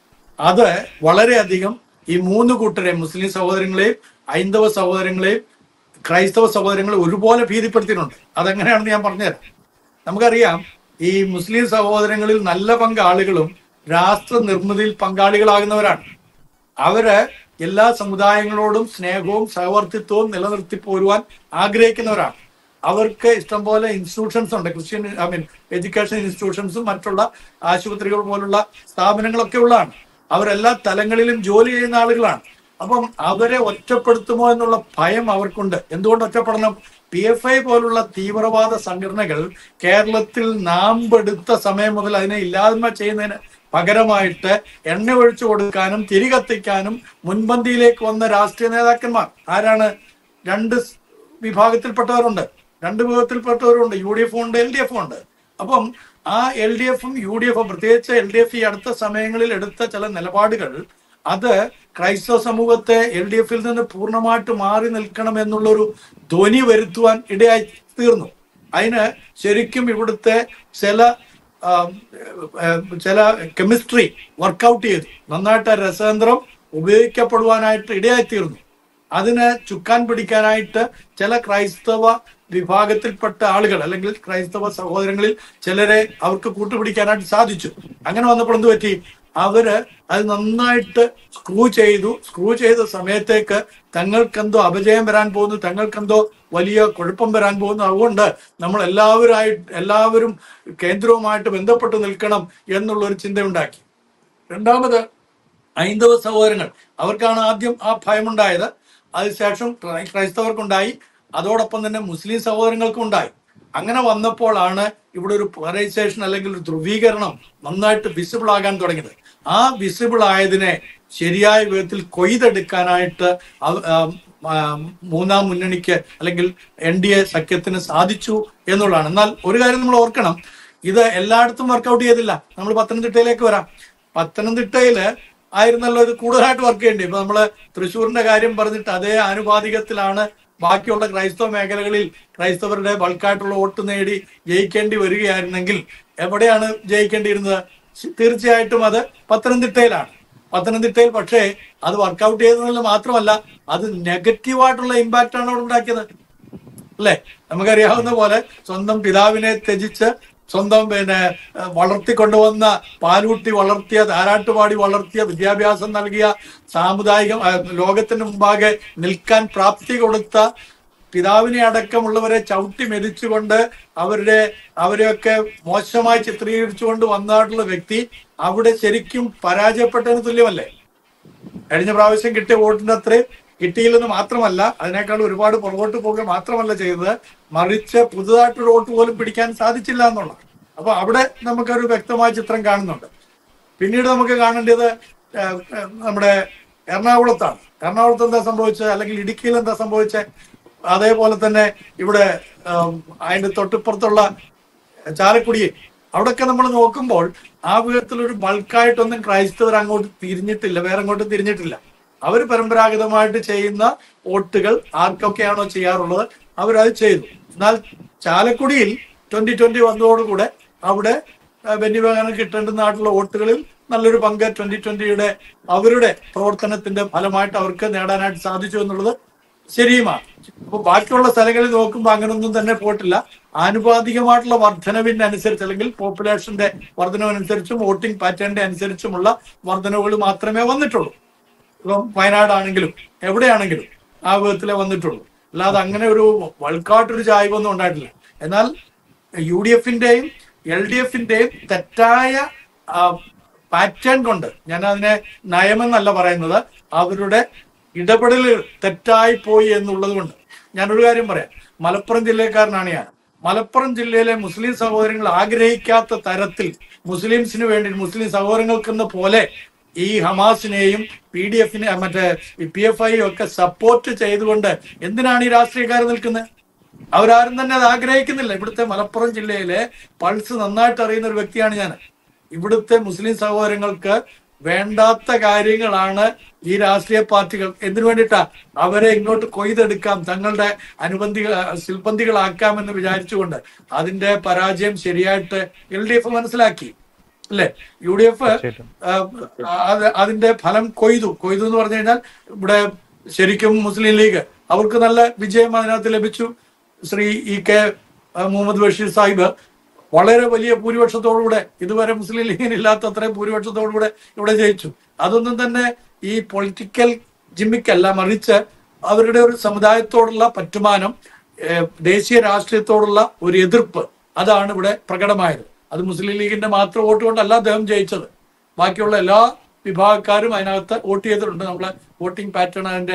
അത് വളരെയധികം ഈ മൂന്ന് കൂട്ടരെയും മുസ്ലിം സഹോദരങ്ങളെയും ഹൈന്ദവ സഹോദരങ്ങളെയും ക്രൈസ്തവ സഹോദരങ്ങളെ ഒരുപോലെ ഭീതിപ്പെടുത്തിയിട്ടുണ്ട് അതെങ്ങനെയാണെന്ന് ഞാൻ പറഞ്ഞുതരാം നമുക്കറിയാം ഈ മുസ്ലിം സഹോദരങ്ങളിൽ നല്ല പങ്ക് ആളുകളും രാഷ്ട്ര നിർമ്മിതിയിൽ പങ്കാളികളാകുന്നവരാണ് അവര് എല്ലാ സമുദായങ്ങളോടും സ്നേഹവും സഹവർത്തിത്വവും നിലനിർത്തി പോരുവാൻ ആഗ്രഹിക്കുന്നവരാണ് അവർക്ക് ഇഷ്ടംപോലെ ഇൻസ്റ്റിറ്റ്യൂഷൻസ് ഉണ്ട് ക്രിസ്ത്യൻ ഐ മീൻ എഡ്യൂക്കേഷൻ ഇൻസ്റ്റിറ്റ്യൂഷൻസും മറ്റുള്ള ആശുപത്രികൾ പോലുള്ള സ്ഥാപനങ്ങളൊക്കെ ഉള്ളതാണ് അവരെല്ലാ തലങ്ങളിലും ജോലി ചെയ്യുന്ന ആളുകളാണ് അപ്പം അവരെ ഒറ്റപ്പെടുത്തുമോ എന്നുള്ള ഭയം അവർക്കുണ്ട് എന്തുകൊണ്ട് ഒറ്റപ്പെടണം പി എഫ് ഐ പോലുള്ള തീവ്രവാദ സംഘടനകൾ കേരളത്തിൽ നാമ്പെടുത്ത സമയം മുതൽ അതിനെ ഇല്ലായ്മ ചെയ്യുന്നതിന് പകരമായിട്ട് എണ്ണ ഒഴിച്ചു കൊടുക്കാനും തിരി കത്തിക്കാനും മുൻപന്തിയിലേക്ക് വന്ന രാഷ്ട്രീയ നേതാക്കന്മാർ ആരാണ് രണ്ട് സ് വിഭാഗത്തിൽപ്പെട്ടവരുണ്ട് രണ്ട് വിഭാഗത്തിൽപ്പെട്ടവരുണ്ട് യു ഡി എഫും ഉണ്ട് എൽ ഡി എഫും ഉണ്ട് അപ്പം ആ എൽ ഡി എഫും യു ഡി എഫും പ്രത്യേകിച്ച് എൽ ഡി എഫ് ഈ അടുത്ത സമയങ്ങളിൽ എടുത്ത ചില നിലപാടുകൾ അത് ക്രൈസ്തവ സമൂഹത്തെ എൽ ഡി എഫിൽ നിന്ന് പൂർണ്ണമായിട്ട് മാറി നിൽക്കണം എന്നുള്ളൊരു ധ്വനി വരുത്തുവാൻ ഇടയായി തീർന്നു അതിന് ശരിക്കും ഇവിടുത്തെ ചില ആ, ആ, ചില കെമിസ്ട്രി വർക്കൗട്ട് ചെയ്തു നന്നായിട്ട് ആ രസതന്ത്രം ഉപയോഗിക്കപ്പെടുവാനായിട്ട് ഇടയായിത്തീർന്നു അതിന് ചുക്കാൻ പിടിക്കാനായിട്ട് ചില ക്രൈസ്തവ വിഭാഗത്തിൽപ്പെട്ട ആളുകൾ അല്ലെങ്കിൽ ക്രൈസ്തവ സഹോദരങ്ങളിൽ ചിലരെ അവർക്ക് കൂട്ടുപിടിക്കാനായിട്ട് സാധിച്ചു അങ്ങനെ വന്നപ്പോൾ എന്ത് പറ്റി അവര് അത് നന്നായിട്ട് സ്ക്രൂ ചെയ്തു സ്ക്രൂ ചെയ്ത സമയത്തേക്ക് തങ്ങൾക്കെന്തോ അപജയം വരാൻ പോകുന്നു തങ്ങൾക്കെന്തോ വലിയ കുഴപ്പം വരാൻ പോകുന്നു അതുകൊണ്ട് നമ്മൾ എല്ലാവരായിട്ട് എല്ലാവരും കേന്ദ്രവുമായിട്ട് ബന്ധപ്പെട്ട് നിൽക്കണം എന്നുള്ള ഒരു ചിന്തയുണ്ടാക്കി രണ്ടാമത് ഹൈന്ദവ സഹോദരങ്ങൾ അവർക്കാണ് ആദ്യം ആ ഭയമുണ്ടായത് അതിനുശേഷം ക്രൈ- ക്രൈസ്തവർക്കുണ്ടായി അതോടൊപ്പം തന്നെ മുസ്ലിം സഹോദരങ്ങൾക്കും ഉണ്ടായി അങ്ങനെ വന്നപ്പോഴാണ് ഇവിടെ ഒരു പോളറൈസേഷൻ അല്ലെങ്കിൽ ഒരു ധ്രുവീകരണം നന്നായിട്ട് വിസിബിൾ ആകാൻ തുടങ്ങിയത് ആ വിസിബിൾ ആയതിനെ ശരിയായ വിധത്തിൽ കൊയ്തെടുക്കാനായിട്ട് അവ- ആ, ആ, മൂന്നാം മുന്നണിക്ക് അല്ലെങ്കിൽ എൻ ഡി എ സഖ്യത്തിന് സാധിച്ചു എന്നുള്ളതാണ് എന്നാൽ ഒരു കാര്യം നമ്മൾ ഓർക്കണം ഇത് എല്ലായിടത്തും വർക്കൗട്ട് ചെയ്തില്ല നമ്മൾ പത്തനംതിട്ടയിലേക്ക് വരാം പത്തനംതിട്ടയില് ആയിരുന്നല്ലോ ഇത് കൂടുതലായിട്ട് വർക്ക് ചെയ്യേണ്ടി ഇപ്പൊ നമ്മള് തൃശ്ശൂരിന്റെ കാര്യം പറഞ്ഞിട്ട് അതേ ആനുപാതികത്തിലാണ് ബാക്കിയുള്ള ക്രൈസ്തവ മേഖലകളിൽ ക്രൈസ്തവരുടെ ബൾക്കായിട്ടുള്ള വോട്ട് നേടി ജയിക്കേണ്ടി വരികയായിരുന്നെങ്കിൽ എവിടെയാണ് ജയിക്കേണ്ടിയിരുന്നത് തീർച്ചയായിട്ടും അത് പത്തനംതിട്ടയിലാണ് പത്തനംതിട്ടയിൽ പക്ഷേ അത് വർക്കൗട്ട് ചെയ്തതിൽ മാത്രമല്ല അത് നെഗറ്റീവായിട്ടുള്ള ഇമ്പാക്റ്റ് ആണ് അവിടെ ഉണ്ടാക്കിയത് അല്ലെ നമുക്കറിയാവുന്ന പോലെ സ്വന്തം പിതാവിനെ ത്യജിച്ച് സ്വന്തം പിന്നെ ഏഹ്, വളർത്തിക്കൊണ്ടുവന്ന പാലൂട്ടി വളർത്തിയ താരാട്ടുപാടി വളർത്തിയ വിദ്യാഭ്യാസം നൽകിയ സാമുദായിക ഏഹ്, ലോകത്തിന് മുമ്പാകെ നിൽക്കാൻ പ്രാപ്തി കൊടുത്ത പിതാവിനെ അടക്കമുള്ളവരെ ചവിട്ടി മെതിച്ചുകൊണ്ട് അവരുടെ അവരെയൊക്കെ മോശമായി ചിത്രീകരിച്ചുകൊണ്ട് വന്നിട്ടുള്ള വ്യക്തി അവിടെ ശരിക്കും പരാജയപ്പെട്ടതിന് തുല്യമല്ലേ കഴിഞ്ഞ പ്രാവശ്യം കിട്ടിയ വോട്ടിന്റെ അത്രയും കിട്ടിയില്ലെന്ന് മാത്രമല്ല അതിനേക്കാൾ ഒരുപാട് പുറകോട്ട് പോകുക മാത്രമല്ല ചെയ്തത് മറിച്ച് പുതുതായിട്ടൊരു വോട്ട് പോലും പിടിക്കാൻ സാധിച്ചില്ല എന്നുള്ള അപ്പൊ അവിടെ നമുക്കൊരു വ്യക്തമായ ചിത്രം കാണുന്നുണ്ട് പിന്നീട് നമുക്ക് കാണേണ്ടത് ഏഹ്, ഏഹ്, നമ്മുടെ എറണാകുളത്താണ് എറണാകുളത്ത് എന്താ സംഭവിച്ചത് അല്ലെങ്കിൽ ഇടുക്കിയിൽ എന്താ സംഭവിച്ചത് അതേപോലെ തന്നെ ഇവിടെ ഏഹ്, അതിന്റെ തൊട്ടിപ്പുറത്തുള്ള ചാലക്കുടിയിൽ അവിടെയൊക്കെ നമ്മൾ നോക്കുമ്പോൾ ആ വിധത്തിലൊരു ബൾക്കായിട്ടൊന്നും ക്രൈസ്തവർ അങ്ങോട്ട് തിരിഞ്ഞിട്ടില്ല വേറെ അങ്ങോട്ട് തിരിഞ്ഞിട്ടില്ല അവർ പരമ്പരാഗതമായിട്ട് ചെയ്യുന്ന വോട്ടുകൾ ആർക്കൊക്കെയാണോ ചെയ്യാറുള്ളത് അവരത് ചെയ്തു എന്നാൽ ചാലക്കുടിയിൽ ട്വന്റി ട്വന്റി വന്നതോടുകൂടെ അവിടെ ആ, ബെന്നി ബഹനം കിട്ടേണ്ടുന്നതായിട്ടുള്ള വോട്ടുകളിൽ നല്ലൊരു പങ്ക് ട്വന്റി ട്വന്റിയുടെ അവരുടെ പ്രവർത്തനത്തിന്റെ ഫലമായിട്ട് അവർക്ക് നേടാനായിട്ട് സാധിച്ചു എന്നുള്ളത് ശരിയുമാണ് അപ്പൊ ബാക്കിയുള്ള സ്ഥലങ്ങളിൽ നോക്കുമ്പോൾ അങ്ങനൊന്നും തന്നെ പോയിട്ടില്ല ആനുപാതികമായിട്ടുള്ള വർധനവിനനുസരിച്ച് അല്ലെങ്കിൽ പോപ്പുലേഷന്റെ വർധനവനുസരിച്ചും വോട്ടിംഗ് പാറ്റേണിന്റെ അനുസരിച്ചുമുള്ള വർധനവുകൾ മാത്രമേ വന്നിട്ടുള്ളൂ ഇപ്പം വയനാടാണെങ്കിലും എവിടെയാണെങ്കിലും ആ വിധത്തിലേ വന്നിട്ടുള്ളൂ അല്ലാതെ അങ്ങനെ ഒരു വൾക്കാട്ടൊരു ചായ്വൊന്നും ഉണ്ടായിട്ടില്ല എന്നാൽ യു ഡി എഫിന്റെയും എൽ ഡി എഫിന്റെയും തെറ്റായ പാറ്റേൺ കൊണ്ട് ഞാൻ അതിനെ നയമെന്നല്ല പറയുന്നത് അവരുടെ ഇടപെടൽ തെറ്റായി പോയി എന്നുള്ളത് കൊണ്ട് ഞാനൊരു കാര്യം പറയാം മലപ്പുറം ജില്ലക്കാരനാണ് ഞാൻ മലപ്പുറം ജില്ലയിലെ മുസ്ലിം സഹോദരങ്ങൾ ആഗ്രഹിക്കാത്ത തരത്തിൽ മുസ്ലിംസിന് വേണ്ടി മുസ്ലിം സഹോദരങ്ങൾക്കെന്ന പോലെ ഈ ഹമാസിനെയും പി ഡി എഫിനെ മറ്റേ പി എഫ് ഐ ഒക്കെ സപ്പോർട്ട് ചെയ്തുകൊണ്ട് എന്തിനാണ് ഈ രാഷ്ട്രീയക്കാർ നിൽക്കുന്നത് അവരാരും തന്നെ അത് ആഗ്രഹിക്കുന്നില്ല ഇവിടുത്തെ മലപ്പുറം ജില്ലയിലെ പൾസ് നന്നായിട്ട് അറിയുന്ന ഒരു വ്യക്തിയാണ് ഞാൻ ഇവിടുത്തെ മുസ്ലിം സഹോദരങ്ങൾക്ക് വേണ്ടാത്ത കാര്യങ്ങളാണ് ഈ രാഷ്ട്രീയ പാർട്ടികൾ എന്തിനു വേണ്ടിയിട്ടാ അവരെ ഇങ്ങോട്ട് കൊയ്തെടുക്കാം തങ്ങളുടെ അനുബന്ധികൾ ശില്പന്തികളാക്കാമെന്ന് വിചാരിച്ചുകൊണ്ട് അതിന്റെ പരാജയം ശരിയായിട്ട് എൽ ഡി എഫ് മനസ്സിലാക്കി അല്ലെ യു ഡി എഫ് തീർച്ചയായിട്ടും അത് അതിന്റെ ഫലം കൊയ്തു കൊയ്തു എന്ന് പറഞ്ഞു കഴിഞ്ഞാൽ ഇവിടെ ശരിക്കും മുസ്ലിം ലീഗ് അവർക്ക് നല്ല വിജയം അതിനകത്ത് ലഭിച്ചു ശ്രീ ഇ കെ അഹ് മുഹമ്മദ് ബഷീർ സാഹിബ് വളരെ വലിയ ഭൂരിപക്ഷത്തോടുകൂടെ ഇതുവരെ മുസ്ലിം ലീഗിന് ഇല്ലാത്ത അത്രയും ഭൂരിപക്ഷത്തോടുകൂടെ ഇവിടെ ജയിച്ചു അതൊന്നും തന്നെ ഈ പൊളിറ്റിക്കൽ ജിമ്മിക്കല്ല മറിച്ച് അവരുടെ ഒരു സമുദായത്തോടുള്ള പറ്റുമാനം ഏഹ്, ദേശീയ രാഷ്ട്രീയത്തോടുള്ള ഒരു എതിർപ്പ് അതാണ് ഇവിടെ പ്രകടമായത് അത് മുസ്ലിം ലീഗിന്റെ മാത്രം വോട്ട് കൊണ്ടല്ല അദ്ദേഹം ജയിച്ചത് ബാക്കിയുള്ള എല്ലാ വിഭാഗക്കാരും അതിനകത്ത് വോട്ട് ചെയ്തിട്ടുണ്ട് നമ്മളെ വോട്ടിംഗ് പാറ്റേൺ അതിന്റെ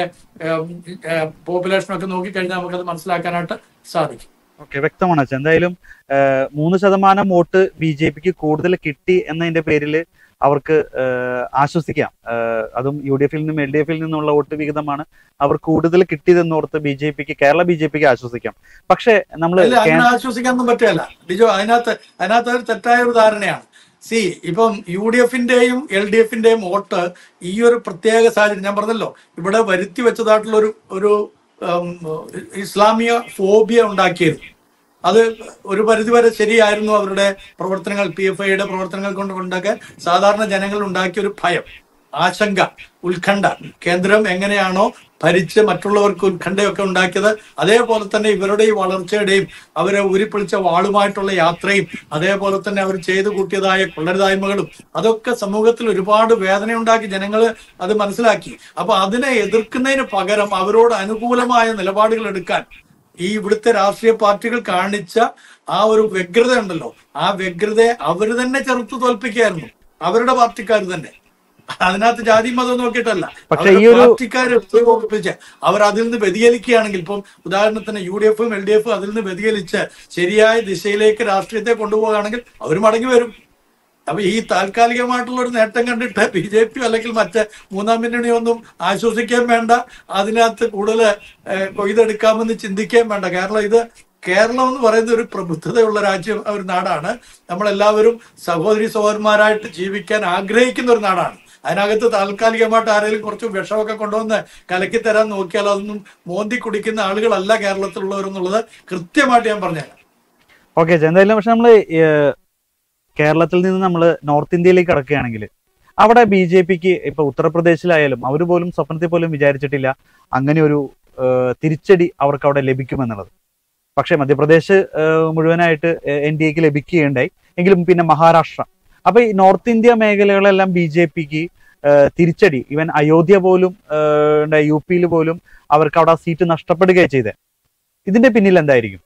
പോപ്പുലേഷൻ ഒക്കെ നോക്കിക്കഴിഞ്ഞാൽ നമുക്കത് മനസ്സിലാക്കാനായിട്ട് സാധിക്കും ഓക്കെ വ്യക്തമാണ് അച്ഛൻ എന്തായാലും ഏഹ്, മൂന്ന് ശതമാനം വോട്ട് ബി ജെ പിക്ക് കൂടുതൽ കിട്ടി എന്നതിന്റെ പേരിൽ അവർക്ക് ഏഹ്, ആശ്വസിക്കാം ഏഹ്, അതും യു ഡി എഫിൽ നിന്നും എൽ ഡി എഫിൽ നിന്നുള്ള വോട്ട് വിഹിതമാണ് അവർ കൂടുതൽ കിട്ടിയതെന്നോർത്ത് ബി ജെ പിക്ക് കേരള ബി ജെ പിക്ക് ആശ്വസിക്കാം പക്ഷേ നമ്മൾ അല്ല അങ്ങനെ ആശ്വസിക്കാനൊന്നും പറ്റില്ല ഡിജോ അതിനകത്ത് അതിനകത്ത് ഒരു തെറ്റായ ഒരു ധാരണയാണ് സി ഇപ്പം യു ഡി എഫിന്റെയും എൽ ഡി എഫിന്റെയും വോട്ട് ഈ ഒരു പ്രത്യേക സാഹചര്യം ഞാൻ പറഞ്ഞല്ലോ ഇവിടെ വരുത്തി വെച്ചതായിട്ടുള്ള ഒരു ഒരു ഉം, ഇസ്ലാമിക ഫോബിയ ഉണ്ടാക്കിയത് അത് ഒരു പരിധിവരെ ശരിയായിരുന്നു അവരുടെ പ്രവർത്തനങ്ങൾ പി എഫ് ഐയുടെ പ്രവർത്തനങ്ങൾ കൊണ്ട് കൊണ്ടൊക്കെ സാധാരണ ജനങ്ങൾ ഉണ്ടാക്കിയ ഒരു ഭയം ആശങ്ക ഉത്കണ്ഠ കേന്ദ്രം എങ്ങനെയാണോ ഭരിച്ച് മറ്റുള്ളവർക്ക് ഉത്കണ്ഠയൊക്കെ ഉണ്ടാക്കിയത് അതേപോലെ തന്നെ ഇവരുടെ ഈ വളർച്ചയുടെയും അവരെ ഊരിപ്പൊളിച്ച വാളുമായിട്ടുള്ള യാത്രയും അതേപോലെ തന്നെ അവർ ചെയ്തു കൂട്ടിയതായ കൊള്ളരുതായ്മകളും അതൊക്കെ സമൂഹത്തിൽ ഒരുപാട് വേദന ഉണ്ടാക്കി ജനങ്ങൾ അത് മനസ്സിലാക്കി അപ്പൊ അതിനെ എതിർക്കുന്നതിന് പകരം അവരോട് അനുകൂലമായ നിലപാടുകൾ എടുക്കാൻ ഈ ഇവിടുത്തെ രാഷ്ട്രീയ പാർട്ടികൾ കാണിച്ച ആ ഒരു വ്യഗ്രത ഉണ്ടല്ലോ ആ വ്യഗ്രതയെ അവർ തന്നെ ചെറുത്തു തോൽപ്പിക്കുകയായിരുന്നു അവരുടെ പാർട്ടിക്കാർ തന്നെ അതിനകത്ത് ജാതി മതം നോക്കിയിട്ടല്ല പക്ഷേ അവരുടെ ഈ ഒരു- പാർട്ടിക്കാർ തോൽപ്പിച്ച് അവർ അതിൽ നിന്ന് വ്യതിചലിക്കുകയാണെങ്കിൽ ഇപ്പം ഉദാഹരണത്തിന് യു ഡി എഫും എൽ ഡി എഫും അതിൽ നിന്ന് വ്യതിചലിച്ച് ശരിയായ ദിശയിലേക്ക് രാഷ്ട്രീയത്തെ കൊണ്ടുപോവുകയാണെങ്കിൽ അവർ മടങ്ങി വരും അപ്പൊ ഈ താൽക്കാലികമായിട്ടുള്ള ഒരു നേട്ടം കണ്ടിട്ട് ബി ജെ പി അല്ലെങ്കിൽ മറ്റ് മൂന്നാം മുന്നണിയൊന്നും ആശ്വസിക്കാൻ വേണ്ട അതിനകത്ത് കൂടുതൽ ഏഹ്, കൊയ്തെടുക്കാമെന്ന് ചിന്തിക്കുകയും വേണ്ട കാരണം ഇത് കേരളം എന്ന് പറയുന്ന ഒരു പ്രബുദ്ധതയുള്ള രാജ്യം ഒരു നാടാണ് നമ്മളെല്ലാവരും സഹോദരി സഹോദരന്മാരായിട്ട് ജീവിക്കാൻ ആഗ്രഹിക്കുന്ന ഒരു നാടാണ് അതിനകത്ത് താൽക്കാലികമായിട്ട് ആരെങ്കിലും കുറച്ച് വിഷമൊക്കെ കൊണ്ടുവന്ന് കലക്കി തരാൻ നോക്കിയാൽ അതൊന്നും മോന്തി കുടിക്കുന്ന ആളുകളല്ല കേരളത്തിലുള്ളവരെന്നുള്ളത് കൃത്യമായിട്ട് ഞാൻ പറഞ്ഞുതരാം ഓക്കെ എന്തായാലും പക്ഷെ നമ്മൾ കേരളത്തിൽ നിന്ന് നമ്മൾ നോർത്ത് ഇന്ത്യയിലേക്ക് കടക്കുകയാണെങ്കിൽ അവിടെ ബി ജെ പിക്ക് ഇപ്പൊ ഉത്തർപ്രദേശിലായാലും അവർ പോലും സ്വപ്നത്തിൽ പോലും വിചാരിച്ചിട്ടില്ല അങ്ങനെ ഒരു ഏഹ്, തിരിച്ചടി അവർക്ക് അവിടെ ലഭിക്കുമെന്നുള്ളത് പക്ഷെ മധ്യപ്രദേശ് ഏഹ്, മുഴുവനായിട്ട് എൻ ഡി എക്ക് ലഭിക്കുകയുണ്ടായി എങ്കിലും പിന്നെ മഹാരാഷ്ട്ര അപ്പൊ ഈ നോർത്ത് ഇന്ത്യ മേഖലകളെല്ലാം ബി ജെ പിക്ക് തിരിച്ചടി ഈവൻ അയോധ്യ പോലും ഏഹ്, യു പിയിൽ പോലും അവർക്ക് അവിടെ ആ സീറ്റ് നഷ്ടപ്പെടുകയാണ് ചെയ്തത് ഇതിന്റെ പിന്നിൽ എന്തായിരിക്കും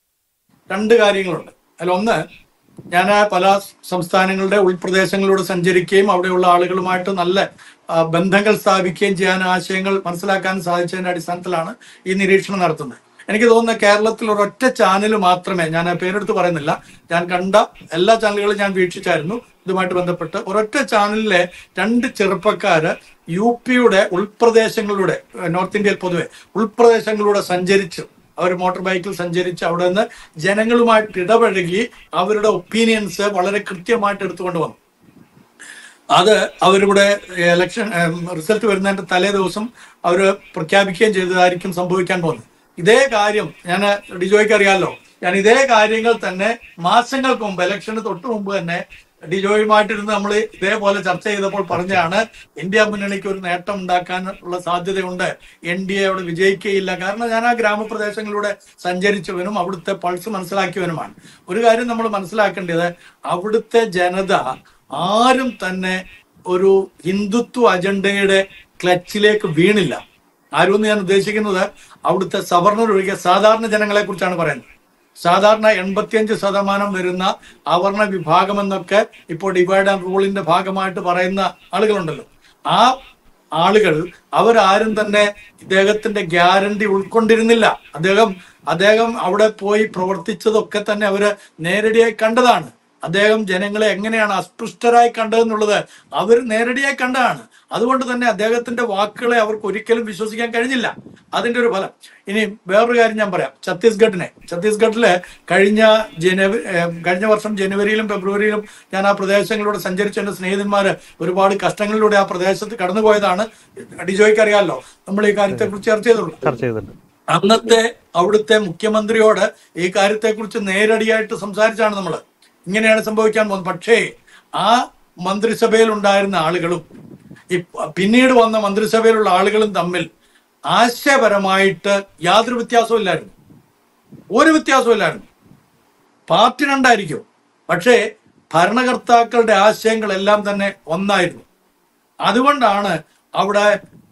രണ്ട് കാര്യങ്ങളുണ്ട് അതിൽ ഒന്ന് ഞാൻ പല സംസ്ഥാനങ്ങളുടെ ഉൾപ്രദേശങ്ങളിലൂടെ സഞ്ചരിക്കുകയും അവിടെയുള്ള ആളുകളുമായിട്ട് നല്ല ആ, ബന്ധങ്ങൾ സ്ഥാപിക്കുകയും ചെയ്യാൻ ആശയങ്ങൾ മനസ്സിലാക്കാൻ സാധിച്ചതിന്റെ അടിസ്ഥാനത്തിലാണ് ഈ നിരീക്ഷണം നടത്തുന്നത് എനിക്ക് തോന്നുന്നത് കേരളത്തിൽ ഒരൊറ്റ ചാനൽ മാത്രമേ ഞാൻ ആ പേരെടുത്ത് പറയുന്നില്ല ഞാൻ കണ്ട എല്ലാ ചാനലുകളും ഞാൻ വീക്ഷിച്ചായിരുന്നു ഇതുമായിട്ട് ബന്ധപ്പെട്ട് ഒരൊറ്റ ചാനലിലെ രണ്ട് ചെറുപ്പക്കാര് യു പിയുടെ ഉൾപ്രദേശങ്ങളിലൂടെ ഏഹ്, നോർത്ത് ഇന്ത്യയിൽ പൊതുവെ ഉൾപ്രദേശങ്ങളിലൂടെ സഞ്ചരിച്ചു അവർ മോട്ടോർ ബൈക്കിൽ സഞ്ചരിച്ച് അവിടെ നിന്ന് ജനങ്ങളുമായിട്ട് ഇടപഴകി അവരുടെ ഒപ്പീനിയൻസ് വളരെ കൃത്യമായിട്ട് എടുത്തുകൊണ്ട് വന്നു അത് അവരിവിടെ ഇലക്ഷൻ റിസൾട്ട് വരുന്നതിന്റെ തലേ ദിവസം അവർ പ്രഖ്യാപിക്കുകയും ചെയ്തതായിരിക്കും സംഭവിക്കാൻ പോകുന്നത് ഇതേ കാര്യം ഞാൻ ഡിജോയ്ക്ക് അറിയാമല്ലോ ഞാൻ ഇതേ കാര്യങ്ങൾ തന്നെ മാസങ്ങൾക്ക് മുമ്പ് ഇലക്ഷന് തൊട്ട് മുമ്പ് തന്നെ ഡിജോയുമായിട്ടിരുന്ന് നമ്മൾ ഇതേപോലെ ചർച്ച ചെയ്തപ്പോൾ പറഞ്ഞാണ് ഇന്ത്യ മുന്നണിക്ക് ഒരു നേട്ടം ഉണ്ടാക്കാനുള്ള സാധ്യതയുണ്ട് എൻ ഡി എ അവിടെ വിജയിക്കുകയില്ല കാരണം ഞാൻ ആ ഗ്രാമപ്രദേശങ്ങളിലൂടെ സഞ്ചരിച്ചവനും അവിടുത്തെ പൾസ് മനസ്സിലാക്കിയവനുമാണ് ഒരു കാര്യം നമ്മൾ മനസ്സിലാക്കേണ്ടത് അവിടുത്തെ ജനത ആരും തന്നെ ഒരു ഹിന്ദുത്വ അജണ്ടയുടെ ക്ലച്ചിലേക്ക് വീണില്ല ആരും എന്ന് ഞാൻ ഉദ്ദേശിക്കുന്നത് അവിടുത്തെ സവർണരൊഴികെ സാധാരണ ജനങ്ങളെ കുറിച്ചാണ് പറയുന്നത് സാധാരണ എൺപത്തിയഞ്ച് ശതമാനം വരുന്ന അവർണ വിഭാഗം എന്നൊക്കെ ഇപ്പോൾ ഡിവൈഡ് ആൻഡ് റൂളിന്റെ ഭാഗമായിട്ട് പറയുന്ന ആളുകളുണ്ടല്ലോ ആ ആളുകൾ അവരാരും തന്നെ ഇദ്ദേഹത്തിന്റെ ഗ്യാരണ്ടി ഉൾക്കൊണ്ടിരുന്നില്ല അദ്ദേഹം അദ്ദേഹം അവിടെ പോയി പ്രവർത്തിച്ചതൊക്കെ തന്നെ അവര് നേരടിയായി കണ്ടതാണ് അദ്ദേഹം ജനങ്ങളെ എങ്ങനെയാണ് അസ്പൃഷ്ടരായി കണ്ടതെന്നുള്ളത് അവർ നേരടിയായി കണ്ടതാണ് അതുകൊണ്ട് തന്നെ അദ്ദേഹത്തിന്റെ വാക്കുകളെ അവർക്ക് ഒരിക്കലും വിശ്വസിക്കാൻ കഴിഞ്ഞില്ല അതിന്റെ ഒരു ഫലം ഇനി വേറൊരു കാര്യം ഞാൻ പറയാം ഛത്തീസ്ഗഡിനെ ഛത്തീസ്ഗഡില് കഴിഞ്ഞ ജനുവരി കഴിഞ്ഞ വർഷം ജനുവരിയിലും ഫെബ്രുവരിയിലും ഞാൻ ആ പ്രദേശങ്ങളിലൂടെ സഞ്ചരിച്ച എന്റെ സ്നേഹിതന്മാര് ഒരുപാട് കഷ്ടങ്ങളിലൂടെ ആ പ്രദേശത്ത് കടന്നുപോയതാണ് ഡിജോയ്ക്ക് അറിയാമല്ലോ നമ്മൾ ഈ കാര്യത്തെ കുറിച്ച് ചർച്ച ചെയ്തുള്ളൂ ചർച്ച ചെയ്തിട്ടുണ്ട് അന്നത്തെ അവിടുത്തെ മുഖ്യമന്ത്രിയോട് ഈ കാര്യത്തെക്കുറിച്ച് നേരടിയായിട്ട് സംസാരിച്ചാണ് നമ്മൾ ഇങ്ങനെയാണ് സംഭവിക്കാൻ പോകുന്നത് പക്ഷേ ആ മന്ത്രിസഭയിൽ ഉണ്ടായിരുന്ന ആളുകളും ഈ പിന്നീട് വന്ന മന്ത്രിസഭയിലുള്ള ആളുകളും തമ്മിൽ ആശയപരമായിട്ട് യാതൊരു വ്യത്യാസവും ഇല്ലായിരുന്നു ഒരു വ്യത്യാസവും ഇല്ലായിരുന്നു പാർട്ടി രണ്ടായിരിക്കും പക്ഷേ ഭരണകർത്താക്കളുടെ ആശയങ്ങളെല്ലാം തന്നെ ഒന്നായിരുന്നു അതുകൊണ്ടാണ് അവിടെ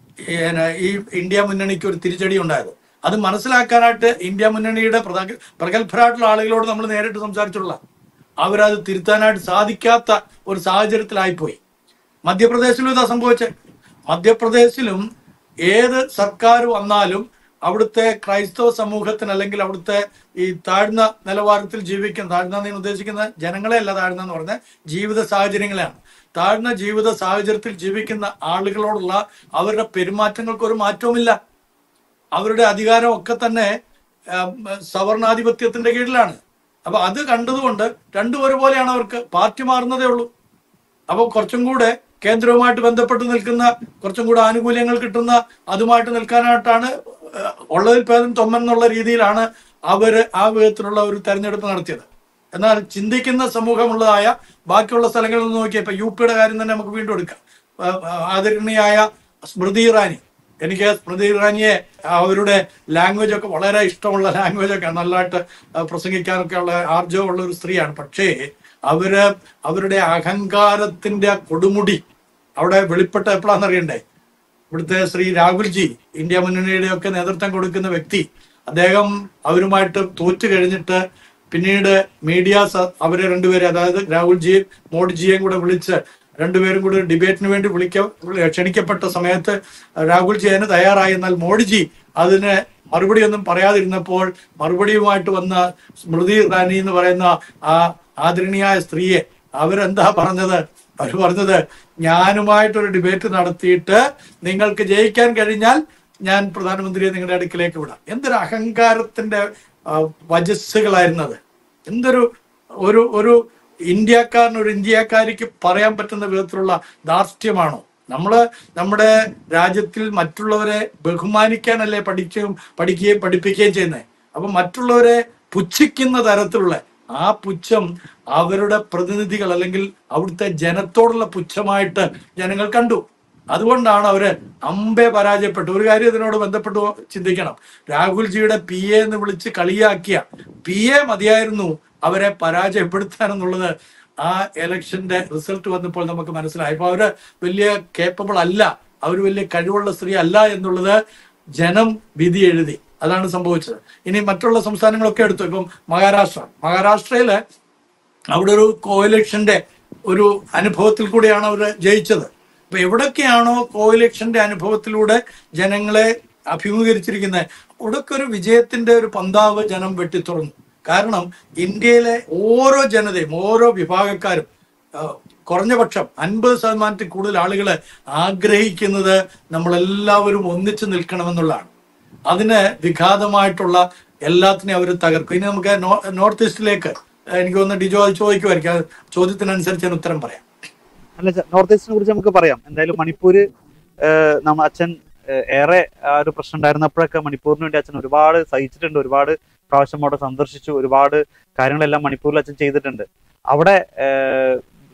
ഏന ഈ ഇന്ത്യ മുന്നണിക്ക് ഒരു തിരിച്ചടി ഉണ്ടായത് അത് മനസ്സിലാക്കാനായിട്ട് ഇന്ത്യ മുന്നണിയുടെ പ്രഗ- പ്രഗത്ഭരായിട്ടുള്ള ആളുകളോട് നമ്മൾ നേരിട്ട് സംസാരിച്ചുള്ള അവരത് തിരുത്താനായിട്ട് സാധിക്കാത്ത ഒരു സാഹചര്യത്തിലായിപ്പോയി മധ്യപ്രദേശിലും ഇതാ സംഭവിച്ചത് മധ്യപ്രദേശിലും ഏത് സർക്കാർ വന്നാലും അവിടുത്തെ ക്രൈസ്തവ സമൂഹത്തിന് അല്ലെങ്കിൽ അവിടുത്തെ ഈ താഴ്ന്ന നിലവാരത്തിൽ ജീവിക്കുന്ന താഴ്ന്ന എന്ന് ഉദ്ദേശിക്കുന്ന ജനങ്ങളെ അല്ല താഴ്ന്ന എന്ന് പറഞ്ഞ ജീവിത സാഹചര്യങ്ങളെയാണ് താഴ്ന്ന ജീവിത സാഹചര്യത്തിൽ ജീവിക്കുന്ന ആളുകളോടുള്ള അവരുടെ പെരുമാറ്റങ്ങൾക്ക് ഒരു മാറ്റവുമില്ല അവരുടെ അധികാരം ഒക്കെ തന്നെ ആം, സവർണാധിപത്യത്തിന്റെ കീഴിലാണ് അപ്പൊ അത് കണ്ടതുകൊണ്ട് രണ്ടും ഒരുപോലെയാണ് അവർക്ക് പാർട്ടി മാറുന്നതേ ഉള്ളൂ അപ്പോൾ കുറച്ചും കൂടെ കേന്ദ്രവുമായിട്ട് ബന്ധപ്പെട്ട് നിൽക്കുന്ന കുറച്ചും കൂടെ ആനുകൂല്യങ്ങൾ കിട്ടുന്ന അതുമായിട്ട് നിൽക്കാനായിട്ടാണ് ഏഹ്, ഉള്ളതിൽ ഭേദം തൊമ്മൻ എന്നുള്ള രീതിയിലാണ് അവര് ആ വിധത്തിലുള്ള ഒരു തെരഞ്ഞെടുപ്പ് നടത്തിയത് എന്നാൽ ചിന്തിക്കുന്ന സമൂഹമുള്ളതായ ബാക്കിയുള്ള സ്ഥലങ്ങളിൽ നിന്ന് നോക്കിയാൽ ഇപ്പൊ യു പിയുടെ കാര്യം തന്നെ നമുക്ക് വീണ്ടും എടുക്കാം ഏഹ്, ഏഹ്, ആദരണീയായ സ്മൃതി ഇറാനി എനിക്ക് സ്മൃതി ഇറാനിയെ അവരുടെ ലാംഗ്വേജ് ഒക്കെ വളരെ ഇഷ്ടമുള്ള ലാംഗ്വേജ് ഒക്കെ നല്ലതായിട്ട് ആ, പ്രസംഗിക്കാനൊക്കെ ഉള്ള ആർജവമുള്ള ഒരു സ്ത്രീയാണ് പക്ഷേ അവര് അവരുടെ അഹങ്കാരത്തിന്റെ ആ കൊടുമുടി അവിടെ വെളിപ്പെട്ട എപ്പോഴാണെന്ന് അറിയണ്ടേ ഇവിടുത്തെ ശ്രീ രാഹുൽജി ഇന്ത്യ മുന്നണിയുടെ ഒക്കെ നേതൃത്വം കൊടുക്കുന്ന വ്യക്തി അദ്ദേഹം അവരുമായിട്ട് തോറ്റു കഴിഞ്ഞിട്ട് പിന്നീട് മീഡിയാസ് അവരെ രണ്ടുപേരെ അതായത് രാഹുൽജിയും മോഡിജിയെയും കൂടെ വിളിച്ച് രണ്ടുപേരും കൂടി ഡിബേറ്റിന് വേണ്ടി വിളിക്ക ക്ഷണിക്കപ്പെട്ട സമയത്ത് രാഹുൽജി അതിന് തയ്യാറായി എന്നാൽ മോഡിജി അതിന് മറുപടി ഒന്നും പറയാതിരുന്നപ്പോൾ മറുപടിയുമായിട്ട് വന്ന സ്മൃതി ഇറാനി എന്ന് പറയുന്ന ആ ആദരണീയായ സ്ത്രീയെ അവരെന്താ പറഞ്ഞത് അവർ പറഞ്ഞത് ഞാനുമായിട്ടൊരു ഡിബേറ്റ് നടത്തിയിട്ട് നിങ്ങൾക്ക് ജയിക്കാൻ കഴിഞ്ഞാൽ ഞാൻ പ്രധാനമന്ത്രിയെ നിങ്ങളുടെ അടുക്കിലേക്ക് വിടാം എന്തൊരു അഹങ്കാരത്തിന്റെ ആ, വജസ്സുകളായിരുന്നത് എന്തൊരു ഒരു ഒരു ഇന്ത്യക്കാരന് ഒരു ഇന്ത്യക്കാരിക്ക് പറയാൻ പറ്റുന്ന വിധത്തിലുള്ള ധാർഷ്ട്യമാണോ നമ്മള് നമ്മുടെ രാജ്യത്തിൽ മറ്റുള്ളവരെ ബഹുമാനിക്കാനല്ലേ പഠിക്കുകയും പഠിക്കുകയും പഠിപ്പിക്കുകയും ചെയ്യുന്നത് അപ്പൊ മറ്റുള്ളവരെ പുച്ഛിക്കുന്ന തരത്തിലുള്ള ആ പുച്ഛം അവരുടെ പ്രതിനിധികൾ അല്ലെങ്കിൽ അവിടുത്തെ ജനത്തോടുള്ള പുച്ഛമായിട്ട് ജനങ്ങൾ കണ്ടു അതുകൊണ്ടാണ് അവര് അമ്പെ പരാജയപ്പെട്ടു ഒരു കാര്യം ഇതിനോട് ബന്ധപ്പെട്ട് ചിന്തിക്കണം രാഹുൽജിയുടെ പി എ എന്ന് വിളിച്ച് കളിയാക്കിയ പി എ മതിയായിരുന്നു അവരെ പരാജയപ്പെടുത്താൻ എന്നുള്ളത് ആ എലക്ഷന്റെ റിസൾട്ട് വന്നപ്പോൾ നമുക്ക് മനസ്സിലായി അപ്പൊ അവര് വലിയ കേപ്പബിൾ അല്ല അവർ വലിയ കഴിവുള്ള സ്ത്രീ അല്ല എന്നുള്ളത് ജനം വിധി എഴുതി അതാണ് സംഭവിച്ചത് ഇനി മറ്റുള്ള സംസ്ഥാനങ്ങളൊക്കെ എടുത്തു ഇപ്പം മഹാരാഷ്ട്ര മഹാരാഷ്ട്രയില് അവിടെ ഒരു കോയിലക്ഷന്റെ ഒരു അനുഭവത്തിൽ കൂടിയാണ് അവർ ജയിച്ചത് അപ്പൊ എവിടൊക്കെയാണോ കോയിലക്ഷന്റെ അനുഭവത്തിലൂടെ ജനങ്ങളെ അഭിമുഖീകരിച്ചിരിക്കുന്നത് അവിടൊക്കെ ഒരു വിജയത്തിന്റെ ഒരു പന്താവ് ജനം വെട്ടിത്തുറന്നു കാരണം ഇന്ത്യയിലെ ഓരോ ജനതയും ഓരോ വിഭാഗക്കാരും ആ, കുറഞ്ഞ പക്ഷം അൻപത് ശതമാനത്തിൽ കൂടുതൽ ആളുകൾ ആഗ്രഹിക്കുന്നത് നമ്മളെല്ലാവരും ഒന്നിച്ചു നിൽക്കണമെന്നുള്ളതാണ് അതിന് വിഘാതമായിട്ടുള്ള എല്ലാത്തിനെയും അവർ തകർക്കും ഇനി നമുക്ക് നോ- നോർത്ത് ഈസ്റ്റിലേക്ക് എനിക്ക് തോന്നുന്നു ഡിജോ അത് ചോദിക്കുമായിരിക്കും ആ ചോദ്യത്തിനനുസരിച്ച് ഞാൻ ഉത്തരം പറയാം അല്ല ച- നോർത്ത് ഈസ്റ്റിനെ കുറിച്ച് നമുക്ക് പറയാം എന്തായാലും മണിപ്പൂര് ഏഹ്, നമ്മ അച്ഛൻ ഏഹ്, ഏറെ ആ ഒരു പ്രശ്നം ഉണ്ടായിരുന്നപ്പോഴൊക്കെ മണിപ്പൂരിന് വേണ്ടി അച്ഛൻ ഒരുപാട് സഹിച്ചിട്ടുണ്ട് ഒരുപാട് പ്രാവശ്യം അവിടെ സന്ദർശിച്ചു ഒരുപാട് കാര്യങ്ങളെല്ലാം മണിപ്പൂരിൽ അച്ഛൻ ചെയ്തിട്ടുണ്ട് അവിടെ ഏഹ്,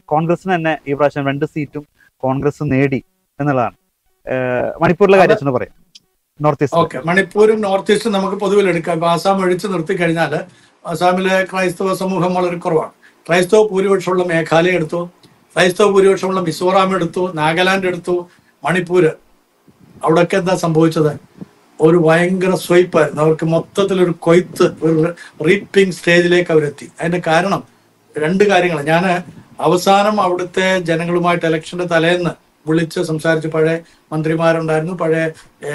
കോൺഗ്രസിന് തന്നെ ഈ പ്രാവശ്യം രണ്ട് സീറ്റും കോൺഗ്രസ് നേടി എന്നുള്ളതാണ് ഏഹ് മണിപ്പൂരിലെ കാര്യം അച്ഛന് പറയാം നോർത്ത് ഈസ്റ്റ് ഓക്കെ മണിപ്പൂരും നോർത്ത് ഈസ്റ്റും നമുക്ക് പൊതുവിൽ എടുക്കാം ഇപ്പൊ ആസാം ഒഴിച്ചു നിർത്തി കഴിഞ്ഞാൽ ആസാമിലെ ക്രൈസ്തവ സമൂഹം വളരെ കുറവാണ് ക്രൈസ്തവ ഭൂരിപക്ഷമുള്ള മേഘാലയ എടുത്തു ക്രൈസ്തവ ഭൂരിപക്ഷമുള്ള മിസോറാം എടുത്തു നാഗാലാൻഡ് എടുത്തു മണിപ്പൂര് അവിടെയൊക്കെ എന്താ സംഭവിച്ചത് ഒരു ഭയങ്കര സ്വൈപ്പായിരുന്നു അവർക്ക് മൊത്തത്തിൽ ഒരു കൊയ്ത്ത് ഒരു റീപ്പിംഗ് സ്റ്റേജിലേക്ക് അവരെത്തി അതിന്റെ കാരണം രണ്ട് കാര്യങ്ങൾ ഞാൻ അവസാനം അവിടുത്തെ ജനങ്ങളുമായിട്ട് ഇലക്ഷന്റെ തലേന്ന് വിളിച്ച് സംസാരിച്ചു പഴയ മന്ത്രിമാരുണ്ടായിരുന്നു പഴയ